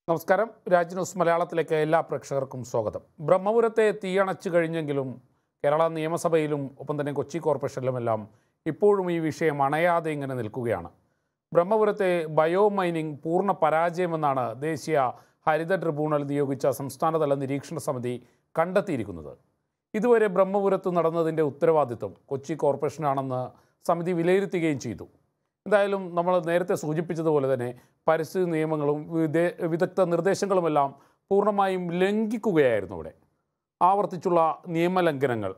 നമസ്കാരം രാജ് ന്യൂസ് മലയാളത്തിലേക്ക് എല്ലാ പ്രേക്ഷകർക്കും സ്വാഗതം ബ്രഹ്മപുരത്തെ തീയണച്ചു കഴിഞ്ഞെങ്കിലും കേരള നിയമസഭയിലും ഒപ്പം തന്നെ കൊച്ചി കോർപ്പറേഷനിലുമെല്ലാം ഇപ്പോഴും ഈ വിഷയം അണയാതെ ഇങ്ങനെ നിൽക്കുകയാണ് ബ്രഹ്മപുരത്തെ ബയോ മൈനിങ് പൂർണ്ണ പരാജയമെന്നാണ് ദേശീയ ഹരിത ട്രിബ്യൂണൽ നിയോഗിച്ച സംസ്ഥാനതല നിരീക്ഷണ സമിതി കണ്ടെത്തിയിരിക്കുന്നത് ഇതുവരെ ബ്രഹ്മപുരത്ത് നടന്നതിൻ്റെ ഉത്തരവാദിത്വം കൊച്ചി കോർപ്പറേഷനാണെന്ന് സമിതി വിലയിരുത്തുകയും ചെയ്തു എന്തായാലും നമ്മൾ നേരത്തെ സൂചിപ്പിച്ചതുപോലെ തന്നെ പരിസ്ഥിതി നിയമങ്ങളും വിദേ വിദഗ്ധ നിർദ്ദേശങ്ങളുമെല്ലാം പൂർണ്ണമായും ലംഘിക്കുകയായിരുന്നു ഇവിടെ ആവർത്തിച്ചുള്ള നിയമലംഘനങ്ങൾ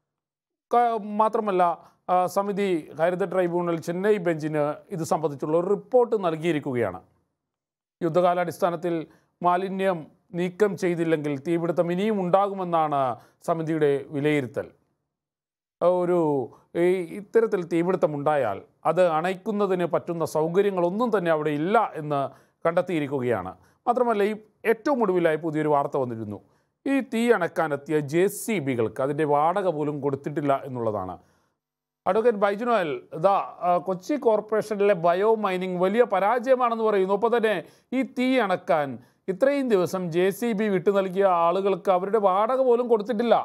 ക- മാത്രമല്ല ആ, സമിതി ഹരിത ട്രൈബ്യൂണൽ ചെന്നൈ ബെഞ്ചിന് ഇത് സംബന്ധിച്ചുള്ള ഒരു റിപ്പോർട്ട് നൽകിയിരിക്കുകയാണ് യുദ്ധകാലാടിസ്ഥാനത്തിൽ മാലിന്യം നീക്കം ചെയ്തില്ലെങ്കിൽ തീപിടുത്തം ഇനിയും ഉണ്ടാകുമെന്നാണ് സമിതിയുടെ വിലയിരുത്തൽ ഒരു ഈ ഇത്തരത്തിൽ തീപിടുത്തം ഉണ്ടായാൽ അത് അണയ്ക്കുന്നതിന് പറ്റുന്ന സൗകര്യങ്ങളൊന്നും തന്നെ അവിടെ ഇല്ല എന്ന് കണ്ടെത്തിയിരിക്കുകയാണ് മാത്രമല്ല ഈ ഏറ്റവും ഒടുവിലായി പുതിയൊരു വാർത്ത വന്നിരുന്നു ഈ തീ അണക്കാനെത്തിയ ജെ സി ബികൾക്ക് അതിൻ്റെ വാടക പോലും കൊടുത്തിട്ടില്ല എന്നുള്ളതാണ് അഡ്വക്കേറ്റ് ബൈജുനോയൽ ഇതാ ആ, കൊച്ചി കോർപ്പറേഷനിലെ ബയോ മൈനിങ് വലിയ പരാജയമാണെന്ന് പറയുന്നു ഒപ്പം തന്നെ ഈ തീ അണക്കാൻ ഇത്രയും ദിവസം ജെ സി ബി വിട്ടു നൽകിയ ആളുകൾക്ക് അവരുടെ വാടക പോലും കൊടുത്തിട്ടില്ല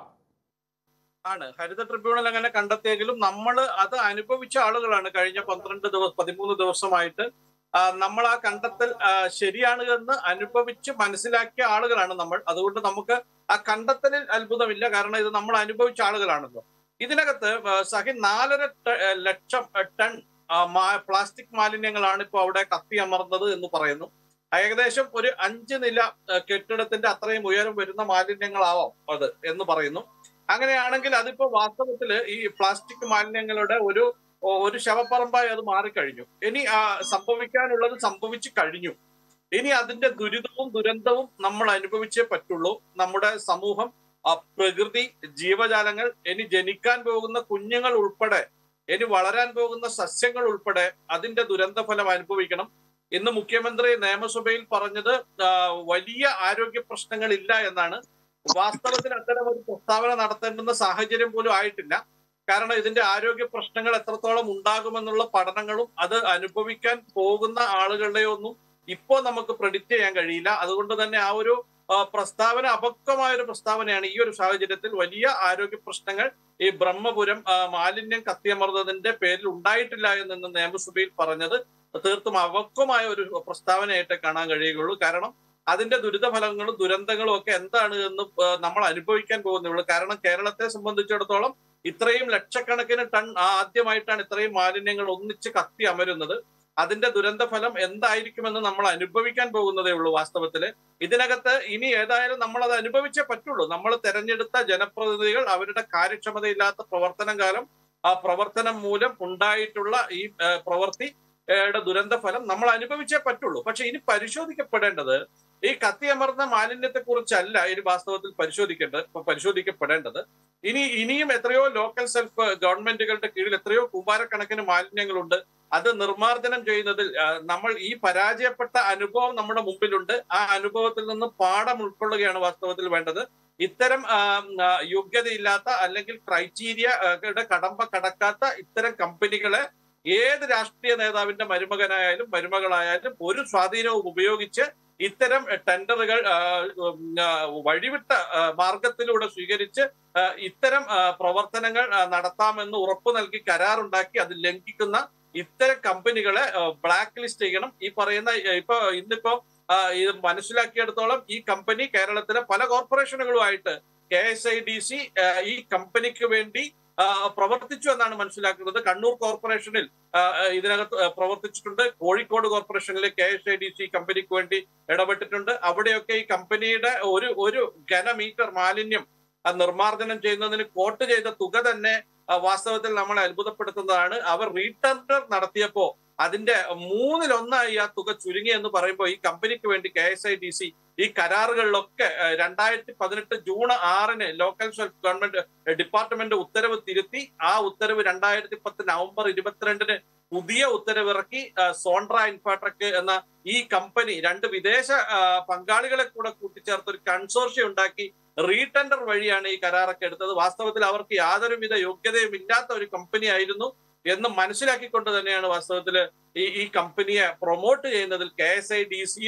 ആണ് ഹരിത ട്രിബ്യൂണൽ അങ്ങനെ കണ്ടെത്തിയെങ്കിലും നമ്മൾ അത് അനുഭവിച്ച ആളുകളാണ് കഴിഞ്ഞ പന്ത്രണ്ട് ദിവസം പതിമൂന്ന് ദിവസമായിട്ട് ആ, നമ്മൾ ആ കണ്ടെത്തൽ ആ, ശരിയാണ് എന്ന് അനുഭവിച്ച് മനസ്സിലാക്കിയ ആളുകളാണ് നമ്മൾ അതുകൊണ്ട് നമുക്ക് ആ കണ്ടെത്തലിൽ അത്ഭുതമില്ല കാരണം ഇത് നമ്മൾ അനുഭവിച്ച ആളുകളാണല്ലോ ഇതിനകത്ത് ആ, സഹി നാലര ട- ആ, ലക്ഷം ആ, ടൺ ആ, മാ- പ്ലാസ്റ്റിക് മാലിന്യങ്ങളാണ് ഇപ്പോൾ അവിടെ കത്തി അമർന്നത് എന്ന് പറയുന്നു ഏകദേശം ഒരു അഞ്ച് നില ആ, കെട്ടിടത്തിന്റെ അത്രയും ഉയരം വരുന്ന മാലിന്യങ്ങളാവാം അത് എന്ന് പറയുന്നു അങ്ങനെയാണെങ്കിൽ അതിപ്പോ വാസ്തവത്തില് ഈ പ്ലാസ്റ്റിക് മാലിന്യങ്ങളുടെ ഒരു ഒരു ശവപ്പറമ്പായി അത് മാറിക്കഴിഞ്ഞു ഇനി ആ സംഭവിക്കാനുള്ളത് സംഭവിച്ചു കഴിഞ്ഞു ഇനി അതിന്റെ ദുരിതവും ദുരന്തവും നമ്മൾ അനുഭവിച്ചേ പറ്റുള്ളൂ നമ്മുടെ സമൂഹം ആ പ്രകൃതി ജീവജാലങ്ങൾ ഇനി ജനിക്കാൻ പോകുന്ന കുഞ്ഞുങ്ങൾ ഉൾപ്പെടെ ഇനി വളരാൻ പോകുന്ന സസ്യങ്ങൾ ഉൾപ്പെടെ അതിന്റെ ദുരന്ത ഫലം അനുഭവിക്കണം ഇന്ന് മുഖ്യമന്ത്രി നിയമസഭയിൽ പറഞ്ഞത് ആ, വലിയ ആരോഗ്യ പ്രശ്നങ്ങൾ ഇല്ല എന്നാണ് വാസ്തവത്തിൽ അത്തരം ഒരു പ്രസ്താവന നടത്തേണ്ടുന്ന സാഹചര്യം പോലും ആയിട്ടില്ല കാരണം ഇതിന്റെ ആരോഗ്യ പ്രശ്നങ്ങൾ എത്രത്തോളം ഉണ്ടാകുമെന്നുള്ള പഠനങ്ങളും അത് അനുഭവിക്കാൻ പോകുന്ന ആളുകളുടെ ഒന്നും ഇപ്പോ നമുക്ക് പ്രഡിക്റ്റ് ചെയ്യാൻ കഴിയില്ല അതുകൊണ്ട് തന്നെ ആ ഒരു ആ, പ്രസ്താവന അപക്വമായ ഒരു പ്രസ്താവനയാണ് ഈ ഒരു സാഹചര്യത്തിൽ വലിയ ആരോഗ്യ പ്രശ്നങ്ങൾ ഈ ബ്രഹ്മപുരം ആ, മാലിന്യം കത്തിയമർന്നതിന്റെ പേരിൽ ഉണ്ടായിട്ടില്ല എന്ന് നിയമസഭയിൽ പറഞ്ഞത് തീർത്തും അപക്വമായ ഒരു പ്രസ്താവനയായിട്ടേ കാണാൻ കഴിയുകയുള്ളൂ കാരണം അതിന്റെ ദുരിതഫലങ്ങളും ദുരന്തങ്ങളും ഒക്കെ എന്താണ് എന്ന് ആ, നമ്മൾ അനുഭവിക്കാൻ പോകുന്നുള്ളൂ കാരണം കേരളത്തെ സംബന്ധിച്ചിടത്തോളം ഇത്രയും ലക്ഷക്കണക്കിന് ടൺ ആദ്യമായിട്ടാണ് ഇത്രയും മാലിന്യങ്ങൾ ഒന്നിച്ച് കത്തി അമരുന്നത് അതിന്റെ ദുരന്ത ഫലം എന്തായിരിക്കുമെന്ന് നമ്മൾ അനുഭവിക്കാൻ പോകുന്നതേ ഉള്ളൂ വാസ്തവത്തില് ഇതിനകത്ത് ഇനി ഏതായാലും നമ്മൾ അത് അനുഭവിച്ചേ പറ്റുള്ളൂ നമ്മൾ തെരഞ്ഞെടുത്ത ജനപ്രതിനിധികൾ അവരുടെ കാര്യക്ഷമതയില്ലാത്ത പ്രവർത്തനം കാലം ആ പ്രവർത്തനം മൂലം ഉണ്ടായിട്ടുള്ള ഈ ആ, പ്രവൃത്തി യുടെ ദുരന്ത ഫലം നമ്മൾ അനുഭവിച്ചേ പറ്റുള്ളൂ പക്ഷെ ഇനി പരിശോധിക്കപ്പെടേണ്ടത് ഈ കത്തിയമർന്ന മാലിന്യത്തെ കുറിച്ചല്ല ഇനി വാസ്തവത്തിൽ പരിശോധിക്കേണ്ടത് ഇപ്പൊ പരിശോധിക്കപ്പെടേണ്ടത് ഇനി ഇനിയും എത്രയോ ലോക്കൽ സെൽഫ് ഗവൺമെന്റുകളുടെ കീഴിൽ എത്രയോ കുമ്പാരക്കണക്കിന് മാലിന്യങ്ങളുണ്ട് അത് നിർമ്മാർജ്ജനം ചെയ്യുന്നതിൽ ആ, നമ്മൾ ഈ പരാജയപ്പെട്ട അനുഭവം നമ്മുടെ മുമ്പിലുണ്ട് ആ അനുഭവത്തിൽ നിന്ന് പാഠം ഉൾക്കൊള്ളുകയാണ് വാസ്തവത്തിൽ വേണ്ടത് ഇത്തരം ആ, ആ, യോഗ്യതയില്ലാത്ത അല്ലെങ്കിൽ ക്രൈറ്റീരിയ ആ, യുടെ കടമ്പ കടക്കാത്ത ഇത്തരം കമ്പനികളെ ഏത് രാഷ്ട്രീയ നേതാവിന്റെ മരുമകനായാലും മരുമകളായാലും ഒരു സ്വാധീനവും ഉപയോഗിച്ച് ഇത്തരം ടെൻഡറുകൾ ആ, ഉം, ആ, വഴിവിട്ട ആ, മാർഗത്തിലൂടെ സ്വീകരിച്ച് ആ, ഇത്തരം ആ, പ്രവർത്തനങ്ങൾ ആ, നടത്താമെന്ന് ഉറപ്പു നൽകി കരാറുണ്ടാക്കി അത് ലംഘിക്കുന്ന ഇത്തരം കമ്പനികളെ ബ്ലാക്ക് ലിസ്റ്റ് ചെയ്യണം ഈ പറയുന്ന ആ, ഇപ്പൊ ഇന്നിപ്പോ ആ, ഇത് മനസ്സിലാക്കിയെടുത്തോളം ഈ കമ്പനി കേരളത്തിലെ പല കോർപ്പറേഷനുകളുമായിട്ട് K S I D C ഈ കമ്പനിക്ക് വേണ്ടി ആ, പ്രവർത്തിച്ചു എന്നാണ് മനസ്സിലാക്കുന്നത് കണ്ണൂർ കോർപ്പറേഷനിൽ ആ, ഇതിനകത്ത് ആ, പ്രവർത്തിച്ചിട്ടുണ്ട് കോഴിക്കോട് കോർപ്പറേഷനിലെ K S I D C കമ്പനിക്ക് വേണ്ടി ഇടപെട്ടിട്ടുണ്ട് അവിടെയൊക്കെ ഈ കമ്പനിയുടെ ഒരു ഒരു ഘനമീറ്റർ മാലിന്യം ആ, നിർമ്മാർജ്ജനം ചെയ്യുന്നതിന് കോട്ട് ചെയ്ത തുക തന്നെ ആ, വാസ്തവത്തിൽ നമ്മളെ അത്ഭുതപ്പെടുത്തുന്നതാണ് അവർ റീടെൻഡർ നടത്തിയപ്പോ അതിന്റെ മൂന്നിലൊന്നായി ആ തുക ചുരുങ്ങി എന്ന് പറയുമ്പോൾ ഈ കമ്പനിക്ക് വേണ്ടി K S I D C ഈ കരാറുകളിലൊക്കെ ആ, രണ്ടായിരത്തി പതിനെട്ട് ജൂൺ ആറിന് ലോക്കൽ സെൽഫ് ഗവൺമെന്റ് ഡിപ്പാർട്ട്മെന്റ് ഉത്തരവ് തിരുത്തി ആ ഉത്തരവ് രണ്ടായിരത്തി പത്ത് നവംബർ ഇരുപത്തിരണ്ടിന് പുതിയ ഉത്തരവിറക്കി ആ, സോൺട്ര ഇൻഫാട്രക്ക് എന്ന ഈ കമ്പനി രണ്ട് വിദേശ ആ, പങ്കാളികളെ കൂടെ കൂട്ടിച്ചേർത്ത് ഒരു കൺസോർഷ്യം ഉണ്ടാക്കി റീടെൻഡർ വഴിയാണ് ഈ കരാറൊക്കെ എടുത്തത് വാസ്തവത്തിൽ അവർക്ക് യാതൊരുവിധ യോഗ്യതയും ഇല്ലാത്ത ഒരു കമ്പനി ആയിരുന്നു എന്ന് മനസ്സിലാക്കിക്കൊണ്ട് തന്നെയാണ് വാസ്തവത്തിൽ ഈ ഈ കമ്പനിയെ പ്രൊമോട്ട് ചെയ്യുന്നതിൽ കെ എസ് ഐ ഡി സിയും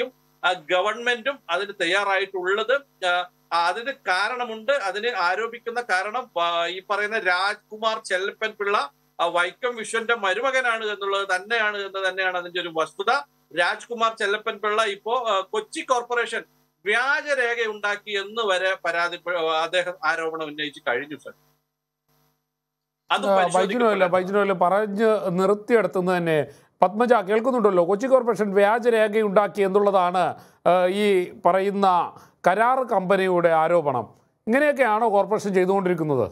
ആ, ഗവൺമെന്റും അതിന് തയ്യാറായിട്ടുള്ളത് ആ, അതിന് കാരണമുണ്ട് അതിന് ആരോപിക്കുന്ന കാരണം ആ, ഈ പറയുന്ന രാജ്കുമാർ ചെല്ലപ്പൻ പിള്ള ആ, വൈക്കം വിശ്വന്റെ മരുമകനാണ് എന്നുള്ളത് തന്നെയാണ് എന്ന് തന്നെയാണ് അതിന്റെ ഒരു വസ്തുത രാജ്കുമാർ ചെല്ലപ്പൻ പിള്ള ഇപ്പോ ആ, കൊച്ചി കോർപ്പറേഷൻ വ്യാജരേഖ ഉണ്ടാക്കി എന്ന് വരെ പരാതി അദ്ദേഹം ആരോപണം ഉന്നയിച്ച് കഴിഞ്ഞു സർ അത് ബൈജുനല്ല ബൈജുനല്ല പറഞ്ഞ് നിർത്തിയെടുത്തുനിന്ന് തന്നെ പത്മജ കേൾക്കുന്നുണ്ടല്ലോ കൊച്ചി കോർപ്പറേഷൻ വ്യാജരേഖയുണ്ടാക്കി എന്നുള്ളതാണ് ആ, ഈ പറയുന്ന കരാർ കമ്പനിയുടെ ആരോപണം ഇങ്ങനെയൊക്കെയാണോ കോർപ്പറേഷൻ ചെയ്തുകൊണ്ടിരിക്കുന്നത്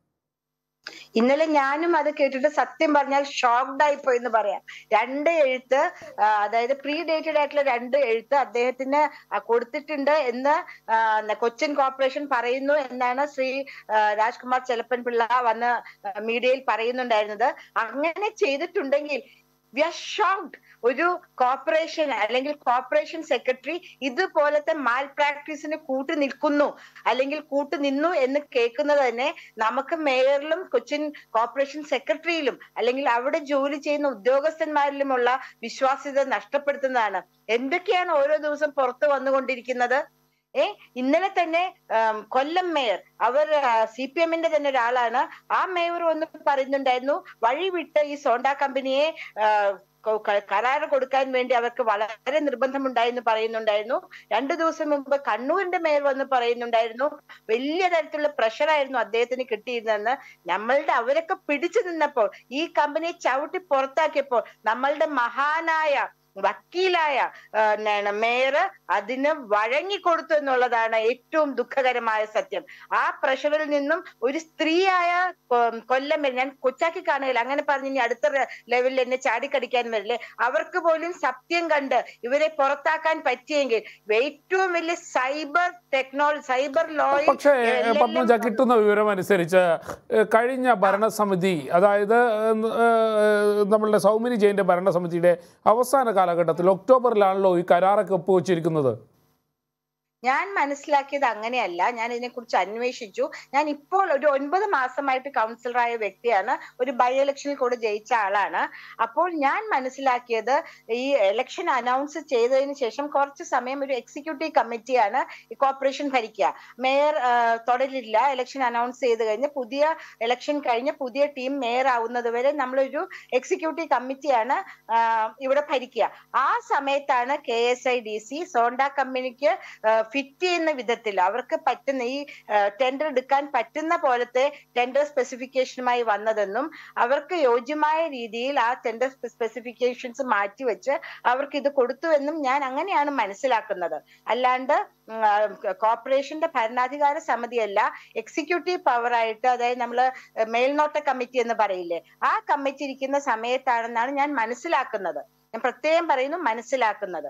ഇന്നലെ ഞാനും അത് കേട്ടിട്ട് സത്യം പറഞ്ഞാൽ ഷോക്ഡ് ആയി പോയി എന്ന് പറയാം രണ്ട് എഴുത്ത് ആ, അതായത് പ്രീ ഡേറ്റഡ് ആയിട്ടുള്ള രണ്ട് എഴുത്ത് അദ്ദേഹത്തിന് ആ, കൊടുത്തിട്ടുണ്ട് എന്ന് ആ, ന- കൊച്ചിൻ കോർപ്പറേഷൻ പറയുന്നു എന്നാണ് ശ്രീ ആ, രാജ്കുമാർ ചെലപ്പൻ പിള്ള വന്ന് മീഡിയയിൽ പറയുന്നുണ്ടായിരുന്നത് അങ്ങനെ ചെയ്തിട്ടുണ്ടെങ്കിൽ വി ആർ ഷോക്ഡ് ഒരു കോർപ്പറേഷൻ അല്ലെങ്കിൽ കോർപ്പറേഷൻ സെക്രട്ടറി ഇതുപോലത്തെ മാൽ പ്രാക്ടീസിന് കൂട്ടു നിൽക്കുന്നു അല്ലെങ്കിൽ കൂട്ടു നിന്നു എന്ന് കേൾക്കുന്നത് തന്നെ നമുക്ക് മേയറിലും കൊച്ചിൻ കോർപ്പറേഷൻ സെക്രട്ടറിയിലും അല്ലെങ്കിൽ അവിടെ ജോലി ചെയ്യുന്ന ഉദ്യോഗസ്ഥന്മാരിലുമുള്ള വിശ്വാസ്യത നഷ്ടപ്പെടുത്തുന്നതാണ് എന്തൊക്കെയാണ് ഓരോ ദിവസം പുറത്തു വന്നുകൊണ്ടിരിക്കുന്നത് ഏ ഇന്നലെ തന്നെ ആം, കൊല്ലം മേയർ അവർ സി പി എമ്മിന്റെ തന്നെ ഒരാളാണ് ആ മേയർ വന്ന് പറയുന്നുണ്ടായിരുന്നു വഴി വിട്ട് ഈ സോണ്ട കമ്പനിയെ ആ, കൊ- ക- കരാറ് കൊടുക്കാൻ വേണ്ടി അവർക്ക് വളരെ നിർബന്ധമുണ്ടായെന്ന് പറയുന്നുണ്ടായിരുന്നു രണ്ടു ദിവസം മുമ്പ് കണ്ണൂരിന്റെ മേയർ വന്ന് പറയുന്നുണ്ടായിരുന്നു വലിയ തരത്തിലുള്ള പ്രഷറായിരുന്നു അദ്ദേഹത്തിന് കിട്ടിയിരുന്നെന്ന് നമ്മളുടെ അവരൊക്കെ പിടിച്ചു നിന്നപ്പോൾ ഈ കമ്പനിയെ ചവിട്ടി പുറത്താക്കിയപ്പോൾ നമ്മളുടെ മഹാനായ വക്കീലായ ആ, എന്താണ് മേയർ അതിന് വഴങ്ങിക്കൊടുത്തു എന്നുള്ളതാണ് ഏറ്റവും ദുഃഖകരമായ സത്യം ആ പ്രഷറിൽ നിന്നും ഒരു സ്ത്രീയായ കൊ- കൊല്ലം വരെ ഞാൻ കൊച്ചാക്കി കാണുകയില്ല അങ്ങനെ പറഞ്ഞ് ഇനി അടുത്ത റെ- ലെവലിൽ എന്നെ ചാടിക്കടിക്കാൻ വരില്ലേ അവർക്ക് പോലും സത്യം കണ്ട് ഇവരെ പുറത്താക്കാൻ പറ്റിയെങ്കിൽ ഏറ്റവും വലിയ സൈബർ ടെക്നോളജി സൈബർ ലോയിൽ പക്ഷേ പത്മജ കിട്ടുന്ന വിവരം അനുസരിച്ച് ഏഹ്, കഴിഞ്ഞ ഭരണസമിതി അതായത് ഏഹ്, ഏഹ്, നമ്മളുടെ സൗമിനി ജയന്റെ ഭരണസമിതിയുടെ അവസാന കാലഘട്ടത്തിൽ ഒക്ടോബറിലാണല്ലോ ഈ കരാറൊക്കെ ഒപ്പുവെച്ചിരിക്കുന്നത് ഞാൻ മനസ്സിലാക്കിയത് അങ്ങനെയല്ല ഞാൻ ഇതിനെക്കുറിച്ച് അന്വേഷിച്ചു ഞാൻ ഇപ്പോൾ ഒരു ഒൻപത് മാസമായിട്ട് കൗൺസിലറായ വ്യക്തിയാണ് ഒരു ബൈ ഇലക്ഷനിൽ കൂടെ ജയിച്ച ആളാണ് അപ്പോൾ ഞാൻ മനസ്സിലാക്കിയത് ഈ ഇലക്ഷൻ അനൗൺസ് ചെയ്തതിന് ശേഷം കുറച്ച് സമയം ഒരു എക്സിക്യൂട്ടീവ് കമ്മിറ്റിയാണ് ഈ കോർപ്പറേഷൻ ഭരിക്കുക മേയർ ആ, തുടരില്ല ഇലക്ഷൻ അനൗൺസ് ചെയ്ത് കഴിഞ്ഞ് പുതിയ ഇലക്ഷൻ കഴിഞ്ഞ് പുതിയ ടീം മേയർ ആവുന്നത് വരെ നമ്മളൊരു എക്സിക്യൂട്ടീവ് കമ്മിറ്റിയാണ് ആ, ഇവിടെ ഭരിക്കുക ആ സമയത്താണ് K S I D C Zonta കമ്പനിക്ക് ഫിറ്റ് ചെയ്യുന്ന വിധത്തിൽ അവർക്ക് പറ്റുന്ന ഈ ടെൻഡർ എടുക്കാൻ പറ്റുന്ന പോലത്തെ ടെൻഡർ സ്പെസിഫിക്കേഷനുമായി വന്നതെന്നും അവർക്ക് യോജ്യമായ രീതിയിൽ ആ ടെൻഡർ സ്പെസിഫിക്കേഷൻസ് മാറ്റിവെച്ച് അവർക്ക് ഇത് കൊടുത്തു എന്നും ഞാൻ അങ്ങനെയാണ് മനസ്സിലാക്കുന്നത് അല്ലാണ്ട് ഉം, ആ, കോർപ്പറേഷന്റെ ഭരണാധികാര സമിതിയല്ല എക്സിക്യൂട്ടീവ് പവർ ആയിട്ട് അതായത് നമ്മൾ മേൽനോട്ട കമ്മിറ്റി എന്ന് പറയില്ലേ ആ കമ്മിറ്റി ഇരിക്കുന്ന സമയത്താണെന്നാണ് ഞാൻ മനസ്സിലാക്കുന്നത് ഞാൻ പ്രത്യേകം പറയുന്നു മനസ്സിലാക്കുന്നത്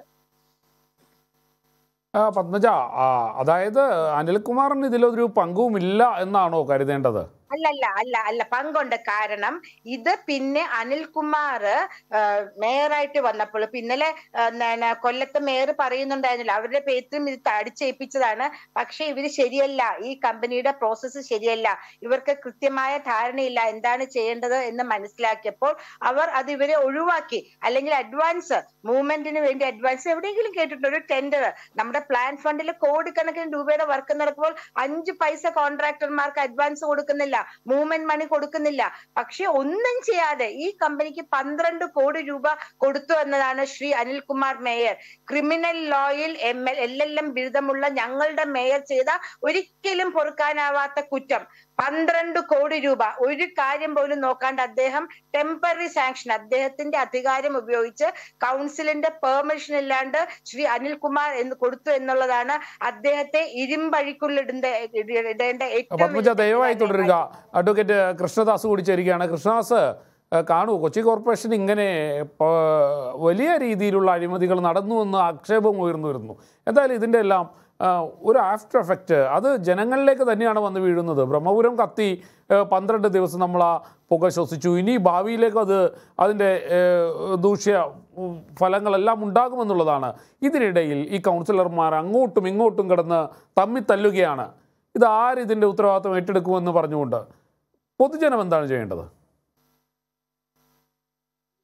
ആ, പത്മജ ആ, അതായത് അനിൽകുമാറിന് ഇതിലൊരു പങ്കുമില്ല എന്നാണോ കരുതേണ്ടത് അല്ലല്ല അല്ല അല്ല പങ്കുണ്ട് കാരണം ഇത് പിന്നെ അനിൽകുമാർ മേയറായിട്ട് വന്നപ്പോൾ ഇപ്പൊ ഇന്നലെ ആ, എന്താണ് കൊല്ലത്തെ മേയർ പറയുന്നുണ്ടായിരുന്നില്ല അവരുടെ പേരും ഇത് അടിച്ചേൽപ്പിച്ചതാണ് പക്ഷെ ഇവര് ശരിയല്ല ഈ കമ്പനിയുടെ പ്രോസസ്സ് ശരിയല്ല ഇവർക്ക് കൃത്യമായ ധാരണയില്ല എന്താണ് ചെയ്യേണ്ടത് എന്ന് മനസ്സിലാക്കിയപ്പോൾ അവർ അത് ഇവരെ ഒഴിവാക്കി അല്ലെങ്കിൽ അഡ്വാൻസ് മൂവ്മെന്റിന് വേണ്ടി അഡ്വാൻസ് എവിടെയെങ്കിലും കേട്ടിട്ടുണ്ട് ഒരു ടെൻഡർ നമ്മുടെ പ്ലാൻ ഫണ്ടിൽ കോടിക്കണക്കിന് രൂപയുടെ വർക്ക് നടക്കുമ്പോൾ അഞ്ച് പൈസ കോൺട്രാക്ടർമാർക്ക് അഡ്വാൻസ് കൊടുക്കുന്നില്ല മൂവ്മെന്റ് മണി കൊടുക്കുന്നില്ല പക്ഷെ ഒന്നും ചെയ്യാതെ ഈ കമ്പനിക്ക് പന്ത്രണ്ട് കോടി രൂപ കൊടുത്തു എന്നതാണ് ശ്രീ അനിൽകുമാർ മേയർ ക്രിമിനൽ ലോയിൽ M L L L M ബിരുദമുള്ള ഞങ്ങളുടെ മേയർ ചെയ്ത ഒരിക്കലും പൊറുക്കാനാവാത്ത കുറ്റം പന്ത്രണ്ട് കോടി രൂപ ഒരു കാര്യം പോലും നോക്കാണ്ട് അദ്ദേഹം ടെമ്പററി സാങ്ഷൻ അദ്ദേഹത്തിന്റെ അധികാരം ഉപയോഗിച്ച് കൗൺസിലിന്റെ പെർമിഷൻ ഇല്ലാണ്ട് ശ്രീ അനിൽകുമാർ എന്ന് കൊടുത്തു എന്നുള്ളതാണ് അദ്ദേഹത്തെ ഇരുമ്പഴിക്കുള്ളിടേണ്ട ഇടേണ്ട ഏറ്റവും പത്മജ വലിയ ദയവായി തെറ്റായ തുടരുക അഡ്വക്കേറ്റ് കൃഷ്ണദാസ് കൂടി ചേരുകയാണ് കൃഷ്ണദാസ് ഏഹ്, കാണൂ കൊച്ചി കോർപ്പറേഷൻ ഇങ്ങനെ പ- വലിയ രീതിയിലുള്ള അഴിമതികൾ നടന്നു എന്ന് ആക്ഷേപം ഉയർന്നു വരുന്നു എന്തായാലും ഇതിൻ്റെ എല്ലാം ആ, ഒരു ആഫ്റ്റർ എഫക്റ്റ് അത് ജനങ്ങളിലേക്ക് തന്നെയാണ് വന്ന് വീഴുന്നത് ബ്രഹ്മപുരം കത്തി ഏഹ്, പന്ത്രണ്ട് ദിവസം നമ്മൾ ആ പുക ശ്വസിച്ചു ഇനി ഭാവിയിലേക്ക് അത് അതിൻ്റെ ഏഹ്, ദൂഷ്യ ഉം, ഫലങ്ങളെല്ലാം ഉണ്ടാകുമെന്നുള്ളതാണ് ഇതിനിടയിൽ ഈ കൗൺസിലർമാർ അങ്ങോട്ടും ഇങ്ങോട്ടും കിടന്ന് തമ്മി തല്ലുകയാണ് ഇത് ആരിതിൻ്റെ ഉത്തരവാദിത്വം ഏറ്റെടുക്കുമെന്ന് പറഞ്ഞുകൊണ്ട് പൊതുജനം എന്താണ് ചെയ്യേണ്ടത്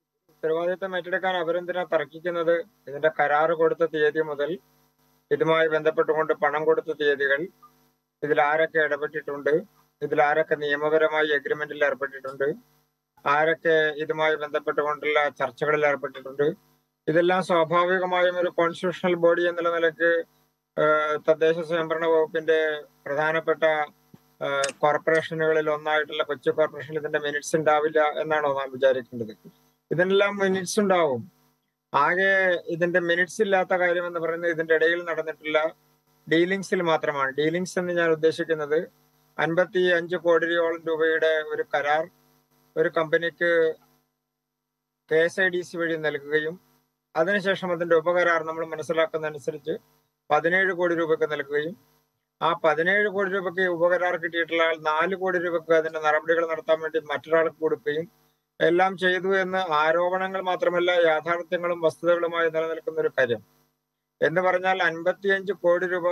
ഉത്തരവാദിത്തം ഏറ്റെടുക്കാൻ അവരെന്തിനാ തർക്കിക്കുന്നത് ഇതിന്റെ കരാറ് കൊടുത്ത തീയതി മുതൽ ഇതുമായി ബന്ധപ്പെട്ടുകൊണ്ട് പണം കൊടുത്ത തീയതികൾ ഇതിൽ ആരൊക്കെ ഇടപെട്ടിട്ടുണ്ട് ഇതിൽ ആരൊക്കെ നിയമപരമായി അഗ്രിമെന്റിൽ ഏർപ്പെട്ടിട്ടുണ്ട് ആരൊക്കെ ഇതുമായി ബന്ധപ്പെട്ടുകൊണ്ടുള്ള ചർച്ചകളിൽ ഏർപ്പെട്ടിട്ടുണ്ട് ഇതെല്ലാം സ്വാഭാവികമായും ഒരു കോൺസ്റ്റിറ്റ്യൂഷണൽ ബോഡി എന്നുള്ള നിലക്ക് ഏഹ്, തദ്ദേശ സ്വയംഭരണ വകുപ്പിന്റെ പ്രധാനപ്പെട്ട ഏഹ്, കോർപ്പറേഷനുകളിൽ ഒന്നായിട്ടുള്ള കൊച്ചി കോർപ്പറേഷനിൽ ഇതിന്റെ മിനിറ്റ്സ് ഉണ്ടാവില്ല എന്നാണോ നാം വിചാരിക്കേണ്ടത് ഇതിനെല്ലാം മിനിറ്റ്സ് ഉണ്ടാവും ആകെ ഇതിന്റെ മിനിറ്റ്സ് ഇല്ലാത്ത കാര്യം എന്ന് പറയുന്നത് ഇതിന്റെ ഇടയിൽ നടന്നിട്ടുള്ള ഡീലിങ്സിൽ മാത്രമാണ് ഡീലിങ്സ് എന്ന് ഞാൻ ഉദ്ദേശിക്കുന്നത് അൻപത്തി അഞ്ച് കോടി രൂപയോളം രൂപയുടെ ഒരു കരാർ ഒരു കമ്പനിക്ക് K S I D C വഴി നൽകുകയും അതിനുശേഷം അതിന്റെ ഉപകരാർ നമ്മൾ മനസ്സിലാക്കുന്നതനുസരിച്ച് പതിനേഴ് കോടി രൂപയ്ക്ക് നൽകുകയും ആ പതിനേഴ് കോടി രൂപയ്ക്ക് ഉപകരാർ കിട്ടിയിട്ടുള്ള ആൾ നാല് കോടി രൂപയ്ക്ക് അതിന്റെ നടപടികൾ നടത്താൻ വേണ്ടി മറ്റൊരാൾക്ക് കൊടുക്കുകയും എല്ലാം ചെയ്തു എന്ന് ആരോപണങ്ങൾ മാത്രമല്ല യാഥാർത്ഥ്യങ്ങളും വസ്തുതകളുമായി നിലനിൽക്കുന്ന ഒരു കാര്യം എന്ന് പറഞ്ഞാൽ അൻപത്തിയഞ്ച് കോടി രൂപ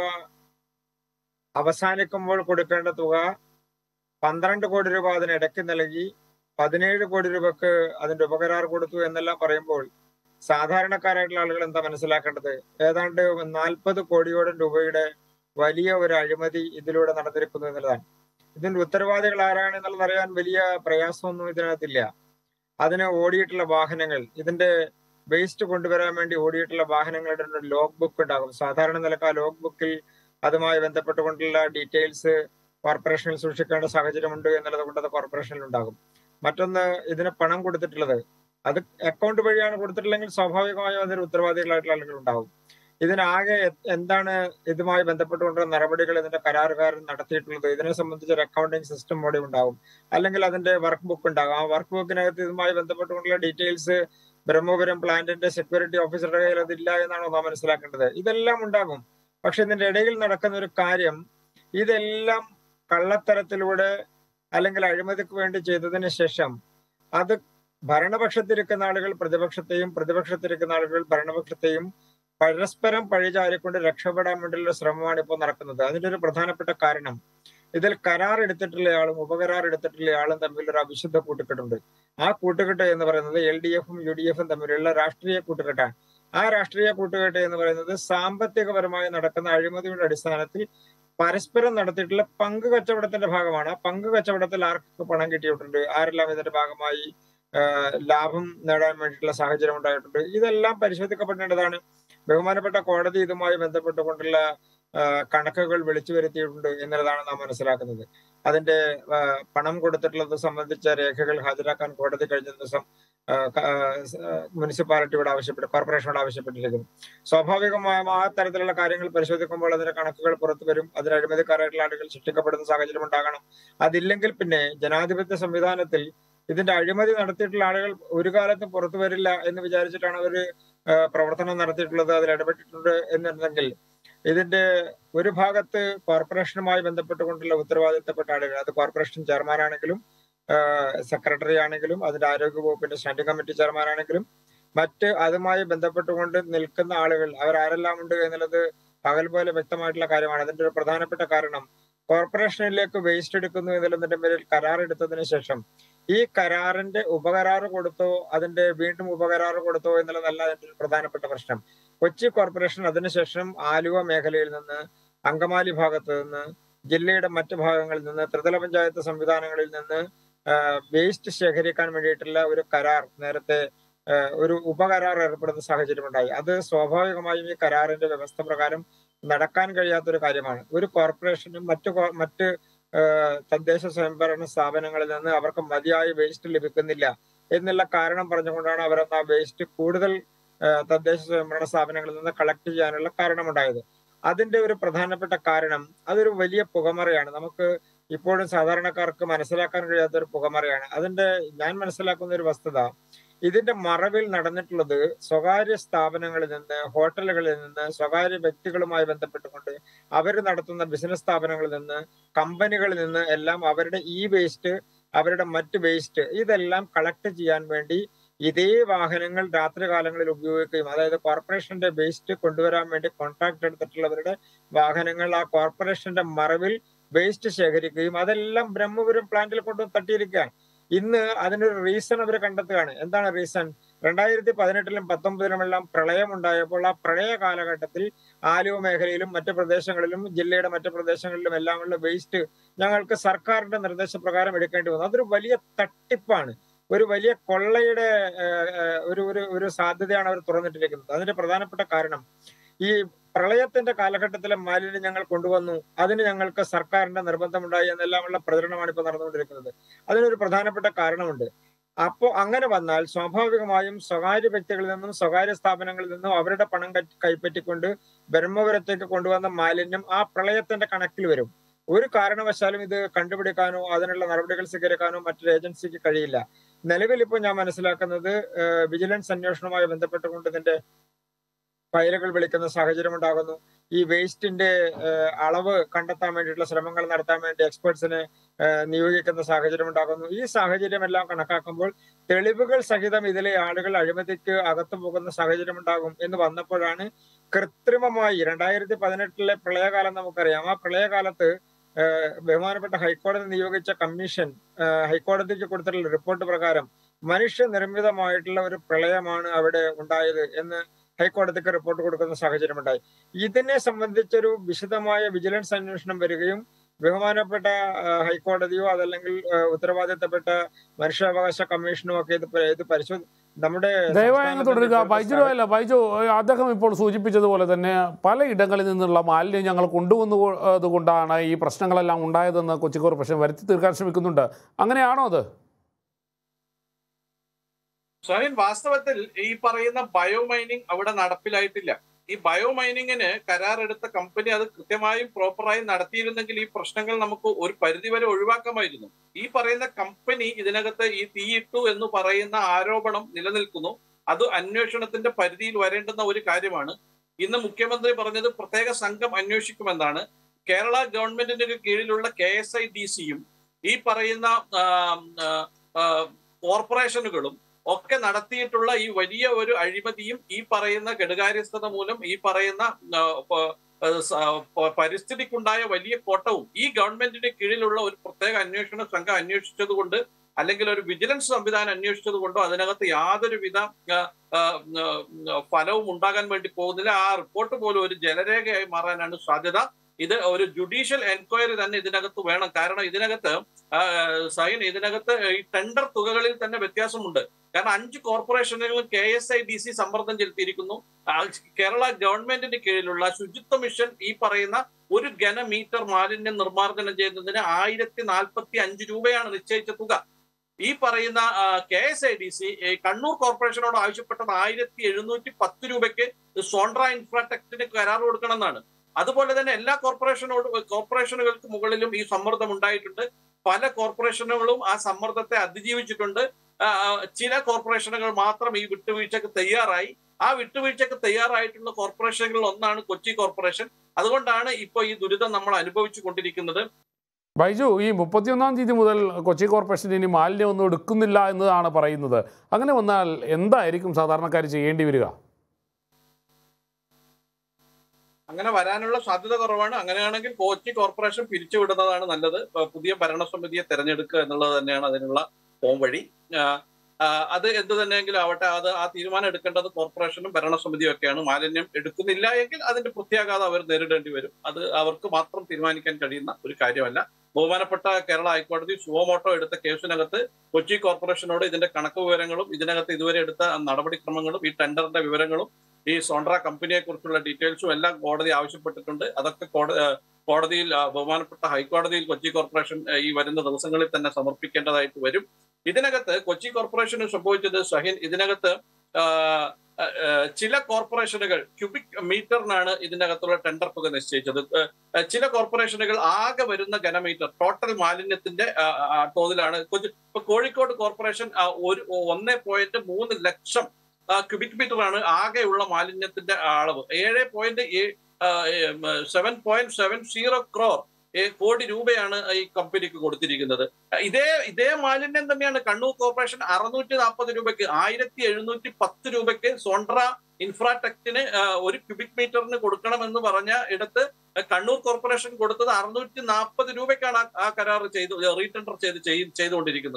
അവസാനിക്കുമ്പോൾ കൊടുക്കേണ്ട തുക പന്ത്രണ്ട് കോടി രൂപ അതിനിടയ്ക്ക് നൽകി പതിനേഴ് കോടി രൂപക്ക് അതിന്റെ ഉപകരാർ കൊടുത്തു എന്നെല്ലാം പറയുമ്പോൾ സാധാരണക്കാരായിട്ടുള്ള ആളുകൾ എന്താ മനസ്സിലാക്കേണ്ടത് ഏതാണ്ട് നാൽപ്പത് കോടിയോളം രൂപയുടെ വലിയ ഒരു അഴിമതി ഇതിലൂടെ നടന്നിരിക്കുന്നു എന്നുള്ളതാണ് ഇതിന്റെ ഉത്തരവാദികൾ ആരാണ് എന്നുള്ളത് അറിയാൻ വലിയ പ്രയാസമൊന്നും ഇതിനകത്തില്ല അതിന് ഓടിയിട്ടുള്ള വാഹനങ്ങൾ ഇതിന്റെ വേസ്റ്റ് കൊണ്ടുവരാൻ വേണ്ടി ഓടിയിട്ടുള്ള വാഹനങ്ങളുടെ ഒരു ലോഗ് ബുക്ക് ഉണ്ടാകും സാധാരണ നിലക്ക് ആ ലോഗ് ബുക്കിൽ അതുമായി ബന്ധപ്പെട്ടുകൊണ്ടുള്ള ഡീറ്റെയിൽസ് കോർപ്പറേഷനിൽ സൂക്ഷിക്കേണ്ട സാഹചര്യമുണ്ട് എന്നുള്ളത് കൊണ്ട് അത് കോർപ്പറേഷനിൽ ഉണ്ടാകും മറ്റൊന്ന് ഇതിന് പണം കൊടുത്തിട്ടുള്ളത് അത് അക്കൗണ്ട് വഴിയാണ് കൊടുത്തിട്ടില്ലെങ്കിൽ സ്വാഭാവികമായും അതിന് ഉത്തരവാദികളായിട്ടുള്ള ആളുകൾ ഉണ്ടാവും ഇതിനാകെ എ- എന്താണ് ഇതുമായി ബന്ധപ്പെട്ടുകൊണ്ടുള്ള നടപടികൾ ഇതിന്റെ കരാറുകാരൻ നടത്തിയിട്ടുള്ളത് ഇതിനെ സംബന്ധിച്ച് ഒരു അക്കൗണ്ടിംഗ് സിസ്റ്റം കൂടി ഉണ്ടാവും അല്ലെങ്കിൽ അതിന്റെ വർക്ക് ബുക്ക് ഉണ്ടാകും ആ വർക്ക് ബുക്കിനകത്ത് ഇതുമായി ബന്ധപ്പെട്ടുകൊണ്ടുള്ള ഡീറ്റെയിൽസ് ബ്രഹ്മപുരം പ്ലാന്റിന്റെ സെക്യൂരിറ്റി ഓഫീസറുടെ കയ്യിൽ അതില്ല എന്നാണോ നാം മനസ്സിലാക്കേണ്ടത് ഇതെല്ലാം ഉണ്ടാകും പക്ഷെ ഇതിന്റെ ഇടയിൽ നടക്കുന്ന ഒരു കാര്യം ഇതെല്ലാം കള്ളത്തരത്തിലൂടെ അല്ലെങ്കിൽ അഴിമതിക്ക് വേണ്ടി ചെയ്തതിന് ശേഷം അത് ഭരണപക്ഷത്തിരിക്കുന്ന ആളുകൾ പ്രതിപക്ഷത്തെയും പ്രതിപക്ഷത്തിരിക്കുന്ന ആളുകൾ ഭരണപക്ഷത്തെയും പരസ്പരം പഴിചാരിക്കൊണ്ട് രക്ഷപ്പെടാൻ വേണ്ടിയുള്ള ശ്രമമാണ് ഇപ്പോൾ നടക്കുന്നത് അതിന്റെ ഒരു പ്രധാനപ്പെട്ട കാരണം ഇതിൽ കരാർ എടുത്തിട്ടുള്ളയാളും ഉപകരാർ എടുത്തിട്ടുള്ളയാളും തമ്മിൽ ഒരു അവിശുദ്ധ കൂട്ടുകെട്ടുണ്ട് ആ കൂട്ടുകെട്ട് എന്ന് പറയുന്നത് എൽ ഡി എഫും യു ഡി എഫും തമ്മിലുള്ള രാഷ്ട്രീയ കൂട്ടുകെട്ടാണ് ആ രാഷ്ട്രീയ കൂട്ടുകെട്ട് എന്ന് പറയുന്നത് സാമ്പത്തികപരമായി നടക്കുന്ന അഴിമതിയുടെ അടിസ്ഥാനത്തിൽ പരസ്പരം നടത്തിയിട്ടുള്ള പങ്ക് കച്ചവടത്തിന്റെ ഭാഗമാണ് ആ പങ്ക് കച്ചവടത്തിൽ ആർക്കൊക്കെ പണം കിട്ടിയിട്ടുണ്ട് ആരെല്ലാം ഇതിന്റെ ഭാഗമായി ആ, ലാഭം നേടാൻ വേണ്ടിയിട്ടുള്ള സാഹചര്യം ഉണ്ടായിട്ടുണ്ട് ഇതെല്ലാം പരിശോധിക്കപ്പെടേണ്ടതാണ് ബഹുമാനപ്പെട്ട കോടതി ഇതുമായി ബന്ധപ്പെട്ടുകൊണ്ടുള്ള ആ, കണക്കുകൾ വിളിച്ചു വരുത്തിയിട്ടുണ്ട് എന്നുള്ളതാണ് നാം മനസ്സിലാക്കുന്നത് അതിന്റെ ആ, പണം കൊടുത്തിട്ടുള്ളത് സംബന്ധിച്ച രേഖകൾ ഹാജരാക്കാൻ കോടതി കഴിഞ്ഞ ദിവസം ആ, ക- ആ, സ്- ആ, മുനിസിപ്പാലിറ്റിയോട് ആവശ്യപ്പെട്ടു കോർപ്പറേഷനോട് ആവശ്യപ്പെട്ടിരിക്കുന്നു സ്വാഭാവികമായും ആ തരത്തിലുള്ള കാര്യങ്ങൾ പരിശോധിക്കുമ്പോൾ അതിന്റെ കണക്കുകൾ പുറത്തു വരും അതിന് അഴിമതിക്കാരായിട്ടുള്ള ആളുകൾ ശിക്ഷിക്കപ്പെടുന്ന സാഹചര്യം ഉണ്ടാകണം അതില്ലെങ്കിൽ പിന്നെ ജനാധിപത്യ സംവിധാനത്തിൽ ഇതിന്റെ അഴിമതി നടത്തിയിട്ടുള്ള ആളുകൾ ഒരു കാലത്തും പുറത്തു വരില്ല എന്ന് വിചാരിച്ചിട്ടാണ് അവര് ആ, പ്രവർത്തനം നടത്തിയിട്ടുള്ളത് അതിൽ ഇടപെട്ടിട്ടുണ്ട് എന്നുണ്ടെങ്കിൽ ഇതിന്റെ ഒരു ഭാഗത്ത് കോർപ്പറേഷനുമായി ബന്ധപ്പെട്ടുകൊണ്ടുള്ള ഉത്തരവാദിത്തപ്പെട്ട ആളുകൾ അത് കോർപ്പറേഷൻ ചെയർമാൻ ആണെങ്കിലും സെക്രട്ടറി ആണെങ്കിലും അതിന്റെ ആരോഗ്യ വകുപ്പിന്റെ സ്റ്റാൻഡിംഗ് കമ്മിറ്റി ചെയർമാൻ ആണെങ്കിലും മറ്റ് അതുമായി ബന്ധപ്പെട്ടുകൊണ്ട് നിൽക്കുന്ന ആളുകൾ അവരാരെല്ലാം ഉണ്ട് എന്നുള്ളത് പകൽ പോലെ വ്യക്തമായിട്ടുള്ള കാര്യമാണ് അതിന്റെ ഒരു പ്രധാനപ്പെട്ട കാരണം കോർപ്പറേഷനിലേക്ക് വേസ്റ്റ് എടുക്കുന്നു എന്നുള്ളതിന്റെ പേരിൽ കരാർ എടുത്തതിന് ശേഷം ഈ കരാറിന്റെ ഉപകരാറ് കൊടുത്തോ അതിന്റെ വീണ്ടും ഉപകരാറ് കൊടുത്തോ എന്നുള്ളതല്ല അതിന്റെ ഒരു പ്രധാനപ്പെട്ട പ്രശ്നം കൊച്ചി കോർപ്പറേഷൻ അതിനുശേഷം ആലുവ മേഖലയിൽ നിന്ന് അങ്കമാലി ഭാഗത്ത് നിന്ന് ജില്ലയുടെ മറ്റു ഭാഗങ്ങളിൽ നിന്ന് ത്രിതല പഞ്ചായത്ത് സംവിധാനങ്ങളിൽ നിന്ന് വേസ്റ്റ് ശേഖരിക്കാൻ വേണ്ടിയിട്ടുള്ള ഒരു കരാർ നേരത്തെ ആ, ഒരു ഉപകരാർ ഏർപ്പെടുന്ന സാഹചര്യം ഉണ്ടായി അത് സ്വാഭാവികമായും ഈ കരാറിന്റെ വ്യവസ്ഥ പ്രകാരം നടക്കാൻ കഴിയാത്ത ഒരു കാര്യമാണ് ഒരു കോർപ്പറേഷനും മറ്റു കോ- മറ്റ് ആ, തദ്ദേശ സ്വയംഭരണ സ്ഥാപനങ്ങളിൽ നിന്ന് അവർക്ക് മതിയായ വേസ്റ്റ് ലഭിക്കുന്നില്ല എന്നുള്ള കാരണം പറഞ്ഞുകൊണ്ടാണ് അവർ ആ വേസ്റ്റ് കൂടുതൽ ആ, തദ്ദേശ സ്വയംഭരണ സ്ഥാപനങ്ങളിൽ നിന്ന് കളക്ട് ചെയ്യാനുള്ള കാരണമുണ്ടായത് അതിന്റെ ഒരു പ്രധാനപ്പെട്ട കാരണം അതൊരു വലിയ പുകമറയാണ് നമുക്ക് ഇപ്പോഴും സാധാരണക്കാർക്ക് മനസ്സിലാക്കാൻ കഴിയാത്ത ഒരു പുകമറയാണ് അതിന്റെ ഞാൻ മനസ്സിലാക്കുന്ന ഒരു വസ്തുത ഇതിന്റെ മറവിൽ നടന്നിട്ടുള്ളത് സ്വകാര്യ സ്ഥാപനങ്ങളിൽ നിന്ന് ഹോട്ടലുകളിൽ നിന്ന് സ്വകാര്യ വ്യക്തികളുമായി ബന്ധപ്പെട്ടുകൊണ്ട് അവർ നടത്തുന്ന ബിസിനസ് സ്ഥാപനങ്ങളിൽ നിന്ന് കമ്പനികളിൽ നിന്ന് എല്ലാം അവരുടെ ഈ വേസ്റ്റ് അവരുടെ മറ്റ് വേസ്റ്റ് ഇതെല്ലാം കളക്ട് ചെയ്യാൻ വേണ്ടി ഇതേ വാഹനങ്ങൾ രാത്രികാലങ്ങളിൽ ഉപയോഗിക്കുകയും അതായത് കോർപ്പറേഷന്റെ വേസ്റ്റ് കൊണ്ടുവരാൻ വേണ്ടി കോൺട്രാക്ട് എടുത്തിട്ടുള്ളവരുടെ വാഹനങ്ങൾ ആ കോർപ്പറേഷന്റെ മറവിൽ വേസ്റ്റ് ശേഖരിക്കുകയും അതെല്ലാം ബ്രഹ്മപുരം പ്ലാന്റിൽ കൊണ്ട് തട്ടിയിരിക്കുകയാണ് ഇന്ന് അതിനൊരു റീസൺ അവർ കണ്ടെത്തുകയാണ് എന്താണ് റീസൺ രണ്ടായിരത്തി പതിനെട്ടിലും പത്തൊമ്പതിലുമെല്ലാം പ്രളയം ഉണ്ടായപ്പോൾ ആ പ്രളയ കാലഘട്ടത്തിൽ ആലുവ മേഖലയിലും മറ്റു പ്രദേശങ്ങളിലും ജില്ലയുടെ മറ്റു പ്രദേശങ്ങളിലും എല്ലാമുള്ള വേസ്റ്റ് ഞങ്ങൾക്ക് സർക്കാരിന്റെ നിർദ്ദേശപ്രകാരം എടുക്കേണ്ടി വന്നു അതൊരു വലിയ തട്ടിപ്പാണ് ഒരു വലിയ കൊള്ളയുടെ ഏഹ്, ഏഹ്, ഒരു ഒരു ഒരു സാധ്യതയാണ് അവർ തുറന്നിട്ടിരിക്കുന്നത് അതിന്റെ പ്രധാനപ്പെട്ട കാരണം ഈ പ്രളയത്തിന്റെ കാലഘട്ടത്തിലെ മാലിന്യം ഞങ്ങൾ കൊണ്ടുവന്നു അതിന് ഞങ്ങൾക്ക് സർക്കാരിന്റെ നിർബന്ധമുണ്ടായി എന്നെല്ലാമുള്ള പ്രചരണമാണ് ഇപ്പോൾ നടന്നുകൊണ്ടിരിക്കുന്നത് അതിനൊരു പ്രധാനപ്പെട്ട കാരണമുണ്ട് അപ്പോ അങ്ങനെ വന്നാൽ സ്വാഭാവികമായും സ്വകാര്യ വ്യക്തികളിൽ നിന്നും സ്വകാര്യ സ്ഥാപനങ്ങളിൽ നിന്നും അവരുടെ പണം കൈ- കൈപ്പറ്റിക്കൊണ്ട് ബ്രഹ്മപുരത്തേക്ക് കൊണ്ടുവന്ന മാലിന്യം ആ പ്രളയത്തിന്റെ കണക്കിൽ വരും ഒരു കാരണവശാലും ഇത് കണ്ടുപിടിക്കാനോ അതിനുള്ള നടപടികൾ സ്വീകരിക്കാനോ മറ്റൊരു ഏജൻസിക്ക് കഴിയില്ല നിലവിൽ ഇപ്പോൾ ഞാൻ മനസ്സിലാക്കുന്നത് ഏഹ്, വിജിലൻസ് അന്വേഷണവുമായി ബന്ധപ്പെട്ടുകൊണ്ട് ഇതിന്റെ ഫയലുകൾ വിളിക്കുന്ന സാഹചര്യം ഉണ്ടാകുന്നു ഈ വേസ്റ്റിന്റെ ഏഹ്, അളവ് കണ്ടെത്താൻ വേണ്ടിയിട്ടുള്ള ശ്രമങ്ങൾ നടത്താൻ വേണ്ടി എക്സ്പെർട്സിനെ ഏഹ്, നിയോഗിക്കുന്ന സാഹചര്യം ഉണ്ടാകുന്നു ഈ സാഹചര്യം എല്ലാം കണക്കാക്കുമ്പോൾ തെളിവുകൾ സഹിതം ഇതിലെ ആളുകൾ അഴിമതിക്ക് അകത്തു പോകുന്ന സാഹചര്യം ഉണ്ടാകും എന്ന് വന്നപ്പോഴാണ് കൃത്രിമമായി രണ്ടായിരത്തി പതിനെട്ടിലെ പ്രളയകാലം നമുക്കറിയാം ആ പ്രളയകാലത്ത് ഏഹ്, ബഹുമാനപ്പെട്ട ഹൈക്കോടതി നിയോഗിച്ച കമ്മീഷൻ ഏഹ്, ഹൈക്കോടതിക്ക് കൊടുത്തിട്ടുള്ള റിപ്പോർട്ട് പ്രകാരം മനുഷ്യനിർമ്മിതമായിട്ടുള്ള ഒരു പ്രളയമാണ് അവിടെ ഉണ്ടായത് എന്ന് ഹൈക്കോടതിക്ക് റിപ്പോർട്ട് കൊടുക്കുന്ന സാഹചര്യമുണ്ടായി ഇതിനെ സംബന്ധിച്ചൊരു വിശദമായ വിജിലൻസ് അന്വേഷണം വരികയും ബഹുമാനപ്പെട്ട ആ, ഹൈക്കോടതിയോ അതല്ലെങ്കിൽ ആ, ഉത്തരവാദിത്തപ്പെട്ട മനുഷ്യാവകാശ കമ്മീഷനും ഒക്കെ ഇത് പ- ഇത് പരിശോധി നമ്മുടെ ദയവായി അങ്ങ് സംസ്ഥാനത്തിന്റെ തുടരുക ഇപ്പോഴത്തെ ബൈജു അല്ല ബൈജു ഏഹ് അദ്ദേഹം ഇപ്പോൾ സൂചിപ്പിച്ചതുപോലെ തന്നെ പലയിടങ്ങളിൽ നിന്നുള്ള മാലിന്യം ഞങ്ങൾ കൊണ്ടുവന്നത് കൊണ്ടാണ് ഈ പ്രശ്നങ്ങളെല്ലാം ഉണ്ടായതെന്ന് കൊച്ചി കോർപ്പറേഷൻ വരുത്തി തീർക്കാൻ ശ്രമിക്കുന്നുണ്ട് അങ്ങനെയാണോ അത് സോനിൻ വാസ്തവത്തിൽ ഈ പറയുന്ന ബയോ മൈനിങ് അവിടെ നടപ്പിലായിട്ടില്ല ഈ ബയോ മൈനിങ്ങിന് കരാറെടുത്ത കമ്പനി അത് കൃത്യമായും പ്രോപ്പറായും നടത്തിയിരുന്നെങ്കിൽ ഈ പ്രശ്നങ്ങൾ നമുക്ക് ഒരു പരിധിവരെ ഒഴിവാക്കാമായിരുന്നു ഈ പറയുന്ന കമ്പനി ഇതിനകത്ത് ഈ തീയിട്ടു എന്ന് പറയുന്ന ആരോപണം നിലനിൽക്കുന്നു അത് അന്വേഷണത്തിന്റെ പരിധിയിൽ വരേണ്ടുന്ന ഒരു കാര്യമാണ് ഇന്ന് മുഖ്യമന്ത്രി പറഞ്ഞത് പ്രത്യേക സംഘം അന്വേഷിക്കുമെന്നാണ് കേരള ഗവൺമെന്റിന് കീഴിലുള്ള കെ എസ് ഐ ഡി സിയും ഈ പറയുന്ന ആ, ആ, ആ, കോർപ്പറേഷനുകളും ഒക്കെ നടത്തിയിട്ടുള്ള ഈ വലിയ ഒരു അഴിമതിയും ഈ പറയുന്ന കെടുകാര്യസ്ഥത മൂലം ഈ പറയുന്ന ആ, പ- ആ, സ- പ- പരിസ്ഥിതിക്കുണ്ടായ വലിയ കോട്ടവും ഈ ഗവൺമെന്റിന് കീഴിലുള്ള ഒരു പ്രത്യേക അന്വേഷണ സംഘം അന്വേഷിച്ചത് കൊണ്ട് അല്ലെങ്കിൽ ഒരു വിജിലൻസ് സംവിധാനം അന്വേഷിച്ചത് കൊണ്ടോ അതിനകത്ത് യാതൊരുവിധ ആ, ആ, ആ, ഫലവും ഉണ്ടാകാൻ വേണ്ടി പോകുന്നില്ല ആ റിപ്പോർട്ട് പോലും ഒരു ജലരേഖയായി മാറാനാണ് സാധ്യത ഇത് ഒരു ജുഡീഷ്യൽ എൻക്വയറി തന്നെ ഇതിനകത്ത് വേണം കാരണം ഇതിനകത്ത് ആ, സൈൻ ഇതിനകത്ത് ഈ ടെൻഡർ തുകകളിൽ തന്നെ വ്യത്യാസമുണ്ട് കാരണം അഞ്ച് കോർപ്പറേഷനുകളും K S I D C സമ്മർദ്ദം ചെലുത്തിയിരിക്കുന്നു ആ, കേരള ഗവൺമെന്റിന് കീഴിലുള്ള ശുചിത്വ മിഷൻ ഈ പറയുന്ന ഒരു ഘനമീറ്റർ മാലിന്യം നിർമ്മാർജ്ജനം ചെയ്യുന്നതിന് ആയിരത്തി നാൽപ്പത്തി അഞ്ച് രൂപയാണ് നിശ്ചയിച്ച തുക ഈ പറയുന്ന K S I D C Kannur കോർപ്പറേഷനോട് ആവശ്യപ്പെട്ടത് ആയിരത്തി എഴുന്നൂറ്റി പത്ത് രൂപയ്ക്ക് സോൺട്ര ഇൻഫ്രാടെക്റ്റിന് കരാർ കൊടുക്കണമെന്നാണ് അതുപോലെ തന്നെ എല്ലാ കോർപ്പറേഷനോട് കോർപ്പറേഷനുകൾക്ക് മുകളിലും ഈ സമ്മർദ്ദം ഉണ്ടായിട്ടുണ്ട് പല കോർപ്പറേഷനുകളും ആ സമ്മർദ്ദത്തെ അതിജീവിച്ചിട്ടുണ്ട് ആ, ആ, ചില കോർപ്പറേഷനുകൾ മാത്രം ഈ വിട്ടുവീഴ്ചക്ക് തയ്യാറായി ആ വിട്ടുവീഴ്ചക്ക് തയ്യാറായിട്ടുള്ള കോർപ്പറേഷനുകളിൽ ഒന്നാണ് കൊച്ചി കോർപ്പറേഷൻ അതുകൊണ്ടാണ് ഇപ്പോൾ ഈ ദുരിതം നമ്മൾ അനുഭവിച്ചു കൊണ്ടിരിക്കുന്നത് ബൈജു ഈ മുപ്പത്തിയൊന്നാം തീയതി മുതൽ കൊച്ചി കോർപ്പറേഷൻ ഇനി മാലിന്യം ഒന്നും എടുക്കുന്നില്ല എന്നതാണ് പറയുന്നത് അങ്ങനെ വന്നാൽ എന്തായിരിക്കും സാധാരണക്കാർ ചെയ്യേണ്ടി വരിക അങ്ങനെ വരാനുള്ള സാധ്യത കുറവാണ് അങ്ങനെയാണെങ്കിൽ കൊച്ചി കോർപ്പറേഷൻ പിരിച്ചുവിടുന്നതാണ് നല്ലത് ഇപ്പൊ പുതിയ ഭരണസമിതിയെ തെരഞ്ഞെടുക്കുക എന്നുള്ളത് തന്നെയാണ് അതിനുള്ള പോംവഴി ആ, ആ, അത് എന്ത് തന്നെയെങ്കിലും ആവട്ടെ അത് ആ തീരുമാനം എടുക്കേണ്ടത് കോർപ്പറേഷനും ഭരണസമിതിയും ഒക്കെയാണ് മാലിന്യം എടുക്കുന്നില്ല എങ്കിൽ അതിന്റെ പ്രത്യാഘാതം അവർ നേരിടേണ്ടി വരും അത് അവർക്ക് മാത്രം തീരുമാനിക്കാൻ കഴിയുന്ന ഒരു കാര്യമല്ല ബഹുമാനപ്പെട്ട കേരള ഹൈക്കോടതി സുവമോട്ടോ എടുത്ത കേസിനകത്ത് കൊച്ചി കോർപ്പറേഷനോട് ഇതിന്റെ കണക്ക് വിവരങ്ങളും ഇതിനകത്ത് ഇതുവരെ എടുത്ത നടപടിക്രമങ്ങളും ഈ ടെൻഡറിന്റെ വിവരങ്ങളും ഈ സോൺട്ര കമ്പനിയെ കുറിച്ചുള്ള ഡീറ്റെയിൽസും എല്ലാം കോടതി ആവശ്യപ്പെട്ടിട്ടുണ്ട് അതൊക്കെ കോട- ഏഹ് കോടതിയിൽ ആ, ബഹുമാനപ്പെട്ട ഹൈക്കോടതിയിൽ കൊച്ചി കോർപ്പറേഷൻ ഏഹ് ഈ വരുന്ന ദിവസങ്ങളിൽ തന്നെ സമർപ്പിക്കേണ്ടതായിട്ട് വരും ഇതിനകത്ത് കൊച്ചി കോർപ്പറേഷന് സംഭവിച്ചത് സഹിൻ ഇതിനകത്ത് ആ, ആ, ആ, ചില കോർപ്പറേഷനുകൾ ക്യൂബിക് മീറ്ററിനാണ് ഇതിനകത്തുള്ള ടെൻഡർ തുക നിശ്ചയിച്ചത് ഏഹ്, ഏഹ് ചില കോർപ്പറേഷനുകൾ ആകെ വരുന്ന ഘനമീറ്റർ ടോട്ടൽ മാലിന്യത്തിന്റെ ആ, ആ, തോതിലാണ് കൊച്ചി ഇപ്പൊ കോഴിക്കോട് കോർപ്പറേഷൻ ആ, ഒരു ഒന്നേ പോയിന്റ് മൂന്ന് ലക്ഷം ക്യൂബിക് മീറ്റർ ആണ് ആകെയുള്ള മാലിന്യത്തിന്റെ അളവ് ഏഴ് point seven point seven zero crore കോടി രൂപയാണ് ഈ കമ്പനിക്ക് കൊടുത്തിരിക്കുന്നത് ഇതേ ഇതേ മാലിന്യം തന്നെയാണ് കണ്ണൂർ കോർപ്പറേഷൻ അറുന്നൂറ്റി നാൽപ്പത് രൂപയ്ക്ക് ആയിരത്തി എഴുന്നൂറ്റി പത്ത് രൂപയ്ക്ക് സോൺട്ര ഇൻഫ്രാടെക്റ്റിന് ഒരു ക്യൂബിക് മീറ്ററിന് കൊടുക്കണമെന്ന് പറഞ്ഞ ഇടത്ത് കണ്ണൂർ കോർപ്പറേഷൻ കൊടുത്തത് അറുന്നൂറ്റി നാൽപ്പത് രൂപയ്ക്കാണ് ആ- ആ കരാർ ചെയ്തു റീടെൻഡർ ചെയ്ത് ചെയ്- ചെയ്തുകൊണ്ടിരിക്കുന്നത്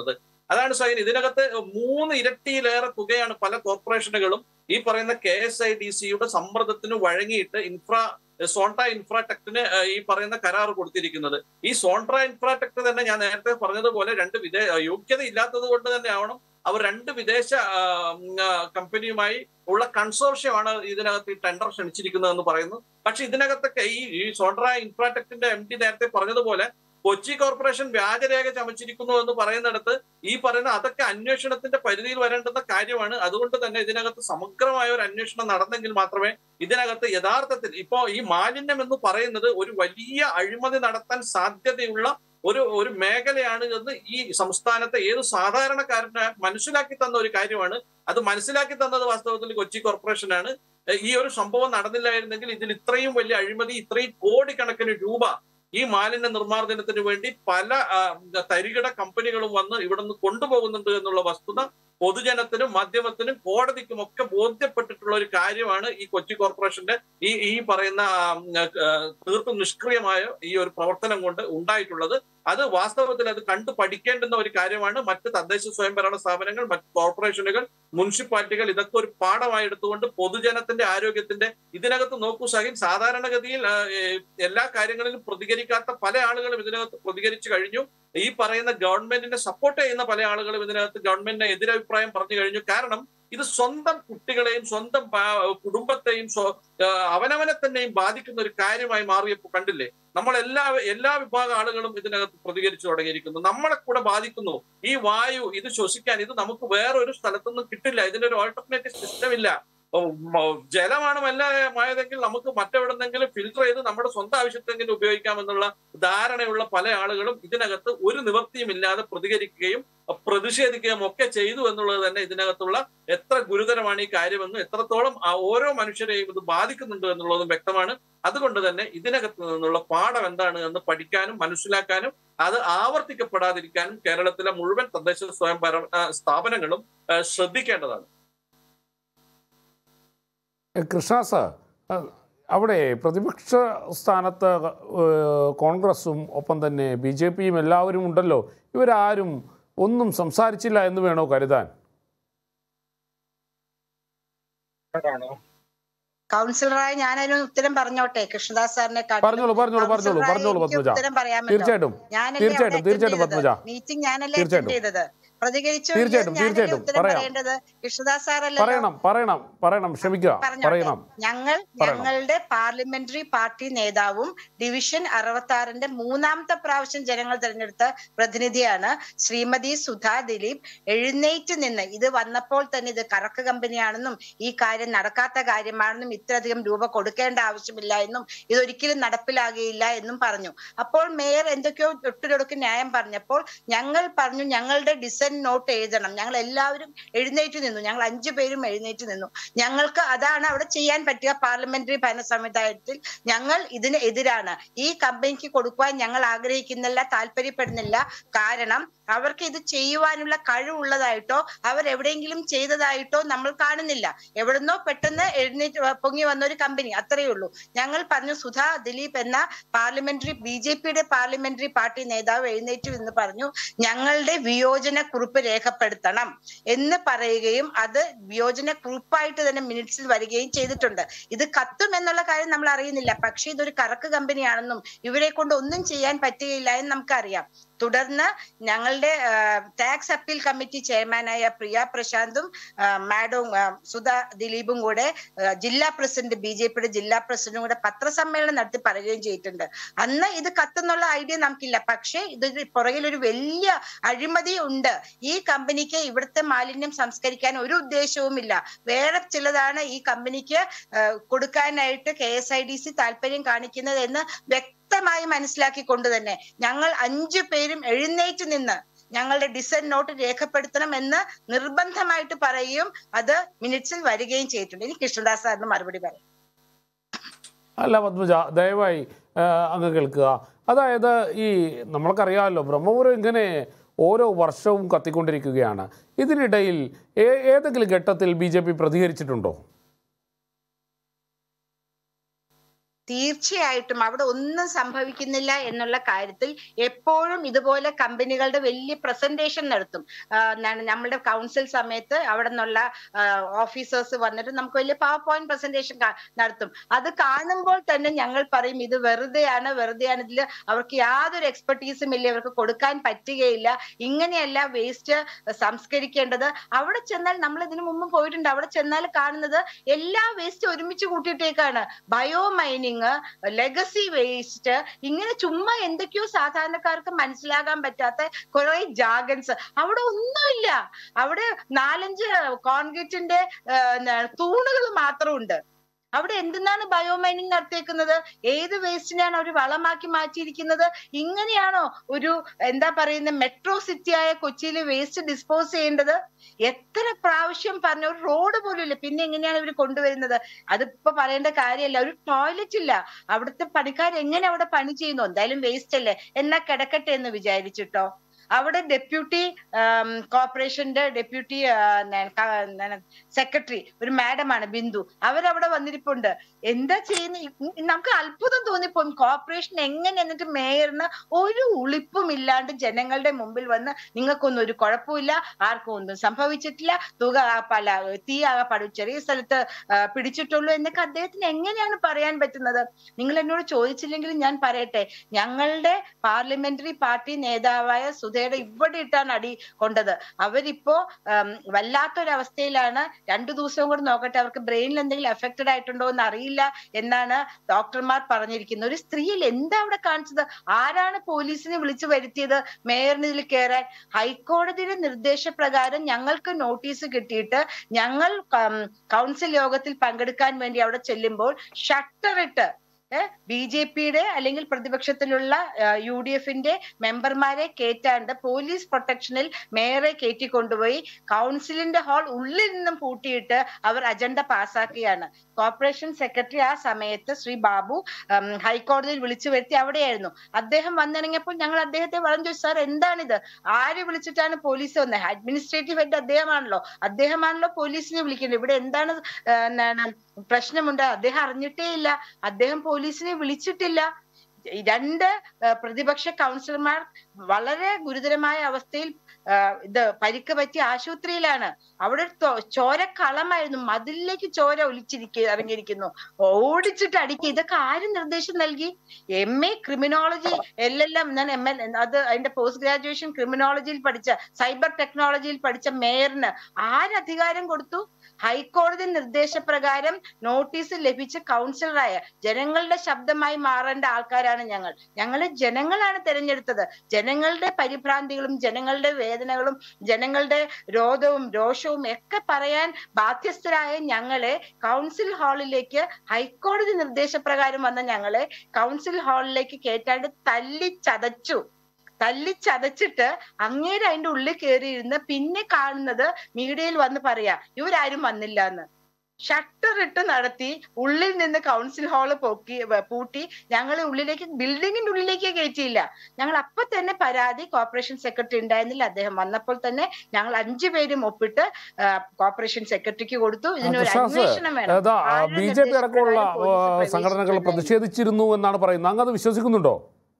അതാണ് സൈൻ ഇതിനകത്ത് മൂന്ന് ഇരട്ടിയിലേറെ തുകയാണ് പല കോർപ്പറേഷനുകളും ഈ പറയുന്ന കെ എസ് ഐ ഡി സിയുടെ സമ്മർദ്ദത്തിന് വഴങ്ങിയിട്ട് ഇൻഫ്രാ സോൺട്ര ഇൻഫ്രാടെക്ടിന് ഈ പറയുന്ന കരാർ കൊടുത്തിരിക്കുന്നത് ഈ സോൺട്ര ഇൻഫ്രാടെക്ട് തന്നെ ഞാൻ നേരത്തെ പറഞ്ഞതുപോലെ രണ്ട് വിദേ യോഗ്യത ഇല്ലാത്തത് കൊണ്ട് തന്നെ ആവണം അവർ രണ്ട് വിദേശ ആ, ഉം, ആ, കമ്പനിയുമായി ഉള്ള കൺസോർഷ്യമാണ് ഇതിനകത്ത് ഈ ടെൻഡർ ക്ഷണിച്ചിരിക്കുന്നത് എന്ന് പറയുന്നു പക്ഷെ ഇതിനകത്തൊക്കെ ഈ ഈ സോൺട്ര ഇൻഫ്രാടെക്ടിന്റെ എം ടി നേരത്തെ പറഞ്ഞതുപോലെ കൊച്ചി കോർപ്പറേഷൻ വ്യാജരേഖ ചമച്ചിരിക്കുന്നു എന്ന് പറയുന്നിടത്ത് ഈ പറയുന്ന അതൊക്കെ അന്വേഷണത്തിന്റെ പരിധിയിൽ വരേണ്ടുന്ന കാര്യമാണ് അതുകൊണ്ട് തന്നെ ഇതിനകത്ത് സമഗ്രമായ ഒരു അന്വേഷണം നടന്നെങ്കിൽ മാത്രമേ ഇതിനകത്ത് യഥാർത്ഥത്തിൽ ഇപ്പോ ഈ മാലിന്യം എന്ന് പറയുന്നത് ഒരു വലിയ അഴിമതി നടത്താൻ സാധ്യതയുള്ള ഒരു ഒരു മേഖലയാണ് എന്ന് ഈ സംസ്ഥാനത്തെ ഏത് സാധാരണക്കാരന് മനസ്സിലാക്കി തന്ന ഒരു കാര്യമാണ് അത് മനസ്സിലാക്കി തന്നത് വാസ്തവത്തിൽ കൊച്ചി കോർപ്പറേഷനാണ് ഏഹ് ഈ ഒരു സംഭവം നടന്നില്ലായിരുന്നെങ്കിൽ ഇതിൽ ഇത്രയും വലിയ അഴിമതി ഇത്രയും കോടിക്കണക്കിന് രൂപ ഈ മാലിന്യ നിർമ്മാർജ്ജനത്തിന് വേണ്ടി പല ആ, തരികിട കമ്പനികളും വന്ന് ഇവിടുന്ന് കൊണ്ടുപോകുന്നുണ്ട് എന്നുള്ള വസ്തുത പൊതുജനത്തിനും മാധ്യമത്തിനും കോടതിക്കും ഒക്കെ ബോധ്യപ്പെട്ടിട്ടുള്ള ഒരു കാര്യമാണ് ഈ കൊച്ചി കോർപ്പറേഷന്റെ ഈ ഈ പറയുന്ന ആ, ആ, തീർത്തും നിഷ്ക്രിയമായ ഈ ഒരു പ്രവർത്തനം കൊണ്ട് ഉണ്ടായിട്ടുള്ളത് അത് വാസ്തവത്തിൽ അത് കണ്ടു പഠിക്കേണ്ടുന്ന ഒരു കാര്യമാണ് മറ്റ് തദ്ദേശ സ്വയംഭരണ സ്ഥാപനങ്ങൾ മറ്റ് കോർപ്പറേഷനുകൾ മുനിസിപ്പാലിറ്റികൾ ഇതൊക്കെ ഒരു പാഠമായി എടുത്തുകൊണ്ട് പൊതുജനത്തിന്റെ ആരോഗ്യത്തിന്റെ ഇതിനകത്ത് നോക്കൂ സഹിൻ സാധാരണഗതിയിൽ ആ, ഏ, എല്ലാ കാര്യങ്ങളിലും പ്രതികരിക്കാത്ത പല ആളുകളും ഇതിനകത്ത് പ്രതികരിച്ചു കഴിഞ്ഞു ഈ പറയുന്ന ഗവൺമെന്റിനെ സപ്പോർട്ട് ചെയ്യുന്ന പല ആളുകളും ഇതിനകത്ത് ഗവൺമെന്റിനെ എതിരഭിപ്രായം പറഞ്ഞു കഴിഞ്ഞു കാരണം ഇത് സ്വന്തം കുട്ടികളെയും സ്വന്തം പാ- കുടുംബത്തെയും സ്വ- ആ, അവനവനെ തന്നെയും ബാധിക്കുന്ന ഒരു കാര്യമായി മാറിയപ്പോൾ കണ്ടില്ലേ നമ്മൾ എല്ലാ എല്ലാ വിഭാഗ ആളുകളും ഇതിനകത്ത് പ്രതികരിച്ചു തുടങ്ങിയിരിക്കുന്നു നമ്മളെ കൂടെ ബാധിക്കുന്നു ഈ വായു ഇത് ശ്വസിക്കാൻ ഇത് നമുക്ക് വേറൊരു സ്ഥലത്തൊന്നും കിട്ടില്ല ഇതിനൊരു ഓൾട്ടർനേറ്റീവ് സിസ്റ്റം ഇല്ല ഓ, മ- ജലമാണ് മലിനമായതെങ്കിൽ നമുക്ക് മറ്റെവിടെന്നെങ്കിലും ഫിൽട്ടർ ചെയ്ത് നമ്മുടെ സ്വന്തം ആവശ്യത്തെങ്കിലും ഉപയോഗിക്കാമെന്നുള്ള ധാരണയുള്ള പല ആളുകളും ഇതിനകത്ത് ഒരു നിവൃത്തിയും ഇല്ലാതെ പ്രതികരിക്കുകയും പ്രതിഷേധിക്കുകയും ഒക്കെ ചെയ്തു എന്നുള്ളത് തന്നെ ഇതിനകത്തുള്ള എത്ര ഗുരുതരമാണ് ഈ കാര്യമെന്നും എത്രത്തോളം ആ ഓരോ മനുഷ്യരെയും ഇത് ബാധിക്കുന്നുണ്ട് എന്നുള്ളതും വ്യക്തമാണ് അതുകൊണ്ട് തന്നെ ഇതിനകത്ത് നിന്നുള്ള പാഠം എന്താണ് എന്ന് പഠിക്കാനും മനസ്സിലാക്കാനും അത് ആവർത്തിക്കപ്പെടാതിരിക്കാനും കേരളത്തിലെ മുഴുവൻ തദ്ദേശ സ്വയംഭരണ സ്ഥാപനങ്ങളും ആ, ശ്രദ്ധിക്കേണ്ടതാണ് കൃഷ്ണ സർ അഹ് അവിടെ പ്രതിപക്ഷ സ്ഥാനത്ത് ഏഹ്, കോൺഗ്രസും ഒപ്പം തന്നെ ബി ജെ പിയും എല്ലാവരും ഉണ്ടല്ലോ ഇവരാരും ഒന്നും സംസാരിച്ചില്ല എന്ന് വേണോ കരുതാൻ ആണോ കൗൺസിലറായ ഞാൻ അതിന് ഉത്തരം പറഞ്ഞോട്ടെ കൃഷ്ണദാസ് സാറിനെ കാട്ടിലും പറഞ്ഞോളൂ പറഞ്ഞോളൂ പറഞ്ഞോളൂ കൗൺസിലറായ പറഞ്ഞോളൂ എനിക്ക് പത്മജ ഉത്തരം പറയാമല്ലോ തീർച്ചയായിട്ടും ഞാനല്ലേ തീർച്ചയായിട്ടും, അവിടെ തീർച്ചയായിട്ടും attend ചെയ്തത്. പത്മജ. മീറ്റിംഗ് ഞാനല്ലേ അറ്റൻഡ് തീർച്ചയായിട്ടും. ചെയ്തത് പ്രതികരിച്ചു തീർച്ചയായിട്ടും, ഞാനല്ലേ തീർച്ചയായിട്ടും. ഉത്തരം പറയാം. പറയേണ്ടത് കൃഷ്ണദാസ് സാറല്ലോ പറയണം പറയണം പറയണം ക്ഷമിക്കുക പറഞ്ഞോട്ടെ. പറയണം ഞങ്ങൾ പറയണം. ഞങ്ങളുടെ പാർലമെന്ററി പാർട്ടി നേതാവും ഡിവിഷൻ അറുപത്തി ആറിന്റെ മൂന്നാമത്തെ പ്രാവശ്യം ജനങ്ങൾ തിരഞ്ഞെടുത്ത പ്രതിനിധിയാണ് ശ്രീമതി സുധാ ദിലീപ് എഴുന്നേറ്റ് നിന്ന് ഇത് വന്നപ്പോൾ തന്നെ ഇത് കറക്ക് കമ്പനിയാണെന്നും ഈ കാര്യം നടക്കാത്ത കാര്യമാണെന്നും ഇത്രയധികം രൂപ കൊടുക്കേണ്ട ആവശ്യമില്ല എന്നും ഇതൊരിക്കലും നടപ്പിലാകുകയില്ല എന്നും പറഞ്ഞു അപ്പോൾ മേയർ എന്തൊക്കെയോ ഒട്ടിലൊടുക്ക് ന്യായം പറഞ്ഞപ്പോൾ ഞങ്ങൾ പറഞ്ഞു ഞങ്ങളുടെ ഡിസൈൻ നോട്ട് എഴുതണം ഞങ്ങൾ എല്ലാവരും എഴുന്നേറ്റ് നിന്നു ഞങ്ങൾ അഞ്ചു പേരും എഴുന്നേറ്റ് നിന്നു ഞങ്ങൾക്ക് അതാണ് അവിടെ ചെയ്യാൻ പറ്റുക പാർലമെന്ററി ഭരണ സംവിധാനത്തിൽ ഞങ്ങൾ ഇതിന് എതിരാണ് ഈ കമ്പനിക്ക് കൊടുക്കുവാൻ ഞങ്ങൾ ആഗ്രഹിക്കുന്നില്ല താല്പര്യപ്പെടുന്നില്ല കാരണം അവർക്ക് ഇത് ചെയ്യുവാനുള്ള കഴിവുള്ളതായിട്ടോ അവർ എവിടെയെങ്കിലും ചെയ്തതായിട്ടോ നമ്മൾ കാണുന്നില്ല എവിടുന്നോ പെട്ടെന്ന് എഴുന്നേറ്റ് പൊങ്ങി വന്ന ഒരു കമ്പനി അത്രയേ ഉള്ളൂ ഞങ്ങൾ പറഞ്ഞു സുധാ ദിലീപ് എന്ന പാർലമെന്ററി ബി ജെ പിയുടെ പാർലമെന്ററി പാർട്ടി നേതാവ് എഴുന്നേറ്റു എന്ന് പറഞ്ഞു ഞങ്ങളുടെ വിയോജന കുറിപ്പ് രേഖപ്പെടുത്തണം എന്ന് പറയുകയും അത് വിയോജന കുറിപ്പായിട്ട് തന്നെ മിനിറ്റ്സിൽ വരികയും ചെയ്തിട്ടുണ്ട് ഇത് കത്തും എന്നുള്ള കാര്യം നമ്മൾ അറിയുന്നില്ല പക്ഷെ ഇതൊരു കറക്ക് കമ്പനിയാണെന്നും ഇവരെ കൊണ്ട് ഒന്നും ചെയ്യാൻ പറ്റുകയില്ല എന്ന് നമുക്കറിയാം തുടർന്ന് ഞങ്ങളുടെ ടാക്സ് അപ്പീൽ കമ്മിറ്റി ചെയർമാനായ പ്രിയ പ്രശാന്തും ആ, മാഡവും ആ, സുധാ ദിലീപും കൂടെ ആ, ജില്ലാ പ്രസിഡന്റ് ബി ജെ പിയുടെ ജില്ലാ പ്രസിഡന്റും കൂടെ പത്രസമ്മേളനം നടത്തി പറയുകയും ചെയ്തിട്ടുണ്ട് അന്ന് ഇത് കത്തെന്നുള്ള ഐഡിയ നമുക്കില്ല പക്ഷേ ഇതൊരു പുറകിൽ ഒരു വലിയ അഴിമതി ഉണ്ട് ഈ കമ്പനിക്ക് ഇവിടുത്തെ മാലിന്യം സംസ്കരിക്കാൻ ഒരു ഉദ്ദേശവുമില്ല വേറെ ചിലതാണ് ഈ കമ്പനിക്ക് ആ, കൊടുക്കാനായിട്ട് K S I D C താല്പര്യം കാണിക്കുന്നത് എന്ന് വ്യക്തമായി മനസ്സിലാക്കിക്കൊണ്ട് തന്നെ ഞങ്ങൾ അഞ്ചു പേരും എഴുന്നേറ്റ് നിന്ന് ഞങ്ങളുടെ ഡിസൈൻ നോട്ട് രേഖപ്പെടുത്തണം എന്ന് നിർബന്ധമായിട്ട് പറയുകയും അത് മിനിറ്റ്സിൽ വരികയും ചെയ്തിട്ടുണ്ട് ഇനി കൃഷ്ണദാസ് സാറിന് മറുപടി പറയാം അല്ല പത്മജ ദയവായി ആ, അങ്ങ് കേൾക്കുക അതായത് ഈ നമ്മൾക്കറിയാമല്ലോ ബ്രഹ്മപുരം ഇങ്ങനെ ഓരോ വർഷവും കത്തിക്കൊണ്ടിരിക്കുകയാണ് ഇതിനിടയിൽ ഏ- ഏതെങ്കിലും ഘട്ടത്തിൽ ബി ജെ പി പ്രതികരിച്ചിട്ടുണ്ടോ തീർച്ചയായിട്ടും അവിടെ ഒന്നും സംഭവിക്കുന്നില്ല എന്നുള്ള കാര്യത്തിൽ എപ്പോഴും ഇതുപോലെ കമ്പനികളുടെ വലിയ പ്രസന്റേഷൻ നടത്തും ആ, എന്താണ് നമ്മുടെ കൗൺസിൽ സമയത്ത് അവിടെ നിന്നുള്ള ഓഫീസേഴ്സ് വന്നിട്ട് നമുക്ക് വലിയ പവർ പോയിന്റ് പ്രസന്റേഷൻ നടത്തും അത് കാണുമ്പോൾ തന്നെ ഞങ്ങൾ പറയും ഇത് വെറുതെയാണ് വെറുതെയാണ് ഇതിൽ അവർക്ക് യാതൊരു എക്സ്പെർട്ടീസും ഇല്ല ഇവർക്ക് കൊടുക്കാൻ പറ്റുകയില്ല ഇങ്ങനെയല്ല വേസ്റ്റ് സംസ്കരിക്കേണ്ടത് അവിടെ ചെന്നാൽ നമ്മൾ ഇതിനു മുമ്പ് പോയിട്ടുണ്ട് അവിടെ ചെന്നാൽ കാണുന്നത് എല്ലാ വേസ്റ്റ് ഒരുമിച്ച് കൂട്ടിയിട്ടേക്കാണ് ബയോ മൈനിങ് ലെഗസി വേസ്റ്റ് ഇങ്ങനെ ചുമ്മാ എന്തൊക്കെയോ സാധാരണക്കാർക്ക് മനസ്സിലാകാൻ പറ്റാത്ത കുറെ ജാഗൻസ് അവിടെ ഒന്നുമില്ല അവിടെ നാലഞ്ച് കോൺക്രീറ്റിന്റെ തൂണുകൾ മാത്രമുണ്ട് അവിടെ എന്തിനാണ് ബയോമൈനിങ് നടത്തിയേക്കുന്നത് ഏത് വേസ്റ്റിനെയാണ് അവർ വളമാക്കി മാറ്റിയിരിക്കുന്നത് ഇങ്ങനെയാണോ ഒരു എന്താ പറയുന്ന മെട്രോ സിറ്റിയായ കൊച്ചിയിൽ വേസ്റ്റ് ഡിസ്പോസ് ചെയ്യേണ്ടത് എത്ര പ്രാവശ്യം പറഞ്ഞ ഒരു റോഡ് പോലും ഇല്ല പിന്നെ എങ്ങനെയാണ് ഇവർ കൊണ്ടുവരുന്നത് അതിപ്പോ പറയേണ്ട കാര്യമല്ല ഒരു ടോയ്ലറ്റ് ഇല്ല അവിടുത്തെ പണിക്കാർ എങ്ങനെ അവിടെ പണി ചെയ്യുന്നു എന്തായാലും വേസ്റ്റ് അല്ലേ എന്നാ കിടക്കട്ടെ എന്ന് വിചാരിച്ചിട്ടോ അവിടെ ഡെപ്യൂട്ടി കോർപ്പറേഷന്റെ ഡെപ്യൂട്ടി സെക്രട്ടറി ഒരു മാഡമാണ് ബിന്ദു അവരവിടെ വന്നിരിപ്പുണ്ട് എന്താ ചെയ്യുന്ന നമുക്ക് അത്ഭുതം തോന്നിപ്പോകും കോർപ്പറേഷൻ എങ്ങനെ എന്നിട്ട് മേയറിന് ഒരു ഉളിപ്പും ഇല്ലാണ്ട് ജനങ്ങളുടെ മുമ്പിൽ വന്ന് നിങ്ങൾക്കൊന്നും ഒരു കുഴപ്പമില്ല ആർക്കും ഒന്നും സംഭവിച്ചിട്ടില്ല തുക ആ പല തീ ആകെ പടു ചെറിയ സ്ഥലത്ത് ആ, പിടിച്ചിട്ടുള്ളൂ എന്നൊക്കെ അദ്ദേഹത്തിന് എങ്ങനെയാണ് പറയാൻ പറ്റുന്നത് നിങ്ങൾ എന്നോട് ചോദിച്ചില്ലെങ്കിലും ഞാൻ പറയട്ടെ ഞങ്ങളുടെ പാർലമെന്ററി പാർട്ടി നേതാവായ സുധയുടെ ഇവിടെ ഇട്ടാണ് അടി കൊണ്ടത് അവരിപ്പോ ഉം, വല്ലാത്തൊരവസ്ഥയിലാണ് രണ്ടു ദിവസവും കൂടെ നോക്കട്ടെ അവർക്ക് ബ്രെയിനിൽ എന്തെങ്കിലും എഫക്റ്റഡ് ആയിട്ടുണ്ടോ എന്ന് അറിയില്ല എന്നാണ് ഡോക്ടർമാർ പറഞ്ഞിരിക്കുന്നത് ഒരു സ്ത്രീയിൽ എന്താ അവിടെ കാണിച്ചത് ആരാണ് പോലീസിനെ വിളിച്ചു വരുത്തിയത് മേയറിന് ഇതിൽ കയറാൻ ഹൈക്കോടതിയുടെ നിർദ്ദേശപ്രകാരം ഞങ്ങൾക്ക് നോട്ടീസ് കിട്ടിയിട്ട് ഞങ്ങൾ ഉം, കൗൺസിൽ യോഗത്തിൽ പങ്കെടുക്കാൻ വേണ്ടി അവിടെ ചെല്ലുമ്പോൾ ഷട്ടർ ഇട്ട് ബി ജെ പിയുടെ അല്ലെങ്കിൽ പ്രതിപക്ഷത്തിലുള്ള യു ഡി എഫിന്റെ മെമ്പർമാരെ കയറ്റാണ്ട് പോലീസ് പ്രൊട്ടക്ഷനിൽ മേയറെ കയറ്റിക്കൊണ്ടുപോയി കൗൺസിലിന്റെ ഹാൾ ഉള്ളിൽ നിന്നും പൂട്ടിയിട്ട് അവർ അജണ്ട പാസ്സാക്കുകയാണ് കോർപ്പറേഷൻ സെക്രട്ടറി ആ സമയത്ത് ശ്രീ ബാബു ഉം, ഹൈക്കോടതിയിൽ വിളിച്ചു വരുത്തി അവിടെയായിരുന്നു അദ്ദേഹം വന്നിറങ്ങിയപ്പോൾ ഞങ്ങൾ അദ്ദേഹത്തെ പറഞ്ഞു ചോദിച്ചു സാർ എന്താണിത് ആര് വിളിച്ചിട്ടാണ് പോലീസ് വന്നത് അഡ്മിനിസ്ട്രേറ്റീവ് ഹെഡ് അദ്ദേഹമാണല്ലോ അദ്ദേഹമാണല്ലോ പോലീസിനെ വിളിക്കേണ്ടത് ഇവിടെ എന്താണ് ആ, എന്താണ് പ്രശ്നമുണ്ട് അദ്ദേഹം അറിഞ്ഞിട്ടേ ഇല്ല അദ്ദേഹം പോലീസിനെ വിളിച്ചിട്ടില്ല ഈ രണ്ട് ആ, പ്രതിപക്ഷ കൗൺസിലർമാർ വളരെ ഗുരുതരമായ അവസ്ഥയിൽ ആ, ഇത് പരിക്ക് പറ്റി ആശുപത്രിയിലാണ് അവിടെ തൊ- ചോരക്കളമായിരുന്നു മതിലിലേക്ക് ചോര ഒലിച്ചിരിക്കുക ഇറങ്ങിയിരിക്കുന്നു ഓടിച്ചിട്ട് അടിക്കുക ഇതൊക്കെ ആര് നിർദ്ദേശം നൽകി M A criminology L L M ഞാൻ എം എൽ അത് അതിന്റെ പോസ്റ്റ് ഗ്രാജുവേഷൻ ക്രിമിനോളജിയിൽ പഠിച്ച സൈബർ ടെക്നോളജിയിൽ പഠിച്ച മേയറിന് ആര് അധികാരം കൊടുത്തു ഹൈക്കോടതി നിർദ്ദേശപ്രകാരം നോട്ടീസ് ലഭിച്ച കൗൺസിലറായ ജനങ്ങളുടെ ശബ്ദമായി മാറേണ്ട ആൾക്കാരാണ് ഞങ്ങൾ ഞങ്ങളെ ജനങ്ങളാണ് തെരഞ്ഞെടുത്തത് ജനങ്ങളുടെ പരിഭ്രാന്തികളും ജനങ്ങളുടെ വേദനകളും ജനങ്ങളുടെ രോധവും രോഷവും ഒക്കെ പറയാൻ ബാധ്യസ്ഥരായ ഞങ്ങളെ കൗൺസിൽ ഹാളിലേക്ക് ഹൈക്കോടതി നിർദ്ദേശപ്രകാരം വന്ന ഞങ്ങളെ കൗൺസിൽ ഹാളിലേക്ക് കയറ്റാണ്ട് തല്ലി ചതച്ചു തല്ലി ചതച്ചിട്ട് അങ്ങേര് അതിന്റെ ഉള്ളിൽ കയറിയിരുന്ന് പിന്നെ കാണുന്നത് മീഡിയയിൽ വന്ന് പറയാ ഇവരാരും വന്നില്ല എന്ന് ഷട്ടർ ഇട്ട് നടത്തി ഉള്ളിൽ നിന്ന് കൗൺസിൽ ഹാള് പൊക്കി വ- പൂട്ടി ഞങ്ങളെ ഉള്ളിലേക്ക് ബിൽഡിങ്ങിന്റെ ഉള്ളിലേക്ക് കയറ്റിയില്ല ഞങ്ങൾ അപ്പൊ തന്നെ പരാതി കോർപ്പറേഷൻ സെക്രട്ടറി ഉണ്ടായിരുന്നില്ല അദ്ദേഹം വന്നപ്പോൾ തന്നെ ഞങ്ങൾ അഞ്ചു പേരും ഒപ്പിട്ട് ആ, കോർപ്പറേഷൻ സെക്രട്ടറിക്ക് കൊടുത്തു ഇതിനൊരു തുഷാസ്, അന്വേഷണം വേണം അതാ ആരുടെ ബി ജെ പി അടക്കമുള്ള നിർദ്ദേശപ്രകാരം ആ, പോലീസ് സംഘടനകൾ പ്രവേശിച്ചിട്ടുണ്ടായിരുന്നു? പ്രതിഷേധിച്ചിരുന്നു എന്നാണ് പറയുന്നത് അങ്ങ് അത് വിശ്വസിക്കുന്നുണ്ടോ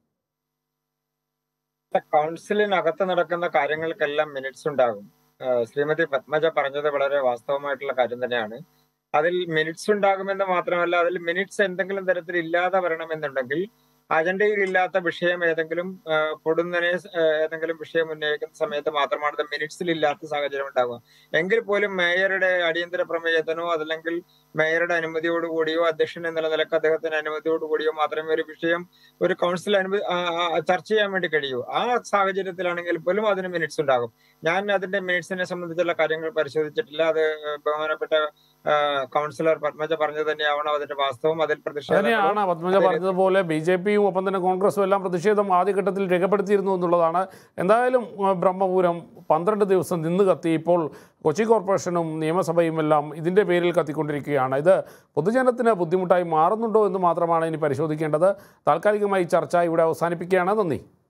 കൗൺസിലിനകത്ത് നടക്കുന്ന കാര്യങ്ങൾക്കെല്ലാം മിനിറ്റ്സ് ഉണ്ടാകും ആ, ശ്രീമതി പത്മജ പറഞ്ഞത് വളരെ വാസ്തവമായിട്ടുള്ള കാര്യം തന്നെയാണ് അതിൽ മിനിറ്റ്സ് ഉണ്ടാകുമെന്ന് മാത്രമല്ല അതിൽ മിനിറ്റ്സ് എന്തെങ്കിലും തരത്തിൽ ഇല്ലാതെ വരണമെന്നുണ്ടെങ്കിൽ അജണ്ടയിൽ ഇല്ലാത്ത വിഷയം ഏതെങ്കിലും ആ, പൊടുന്നനെ ആ, ഏതെങ്കിലും വിഷയം ഉന്നയിക്കുന്ന സമയത്ത് മാത്രമാണ് അത് മിനിറ്റ്സിൽ ഇല്ലാത്ത സാഹചര്യം ഉണ്ടാകുക എങ്കിൽ പോലും മേയറുടെ അടിയന്തര പ്രമേയത്തിനോ അതല്ലെങ്കിൽ മേയറുടെ അനുമതിയോട് കൂടിയോ അധ്യക്ഷൻ എന്നുള്ള നിലക്ക് അദ്ദേഹത്തിന്റെ അനുമതിയോട് കൂടിയോ മാത്രമേ ഒരു വിഷയം ഒരു കൗൺസിൽ അനുമതി ആ, ആ, ചർച്ച ചെയ്യാൻ വേണ്ടി കഴിയൂ ആ സാഹചര്യത്തിലാണെങ്കിൽ പോലും അതിന് മിനിറ്റ്സ് ഉണ്ടാകും ഞാൻ അതിന്റെ മിനിറ്റ്സിനെ സംബന്ധിച്ചുള്ള കാര്യങ്ങൾ പരിശോധിച്ചിട്ടില്ല അത് ബഹുമാനപ്പെട്ട ആ, കൗൺസിലർ പത്മജ പറഞ്ഞത് തന്നെയാവണം അതിന്റെ വാസ്തവം അതിൽ പ്രതിഷേധം തന്നെയാണ് പത്മജ പറഞ്ഞതുപോലെ ബി ജെ പിയും ഒപ്പം തന്നെ കോൺഗ്രസും എല്ലാം പ്രതിഷേധം ആദ്യഘട്ടത്തിൽ രേഖപ്പെടുത്തിയിരുന്നു എന്നുള്ളതാണ് എന്തായാലും ആ, ബ്രഹ്മപുരം പന്ത്രണ്ട് ദിവസം നിന്ന് കത്തി ഇപ്പോൾ കൊച്ചി കോർപ്പറേഷനും നിയമസഭയും എല്ലാം ഇതിൻ്റെ പേരിൽ കത്തിക്കൊണ്ടിരിക്കുകയാണ് ഇത് പൊതുജനത്തിന് ബുദ്ധിമുട്ടായി മാറുന്നുണ്ടോ എന്ന് മാത്രമാണ് ഇനി പരിശോധിക്കേണ്ടത് താൽക്കാലികമായി ചർച്ച ഇവിടെ അവസാനിപ്പിക്കുകയാണ് നന്ദി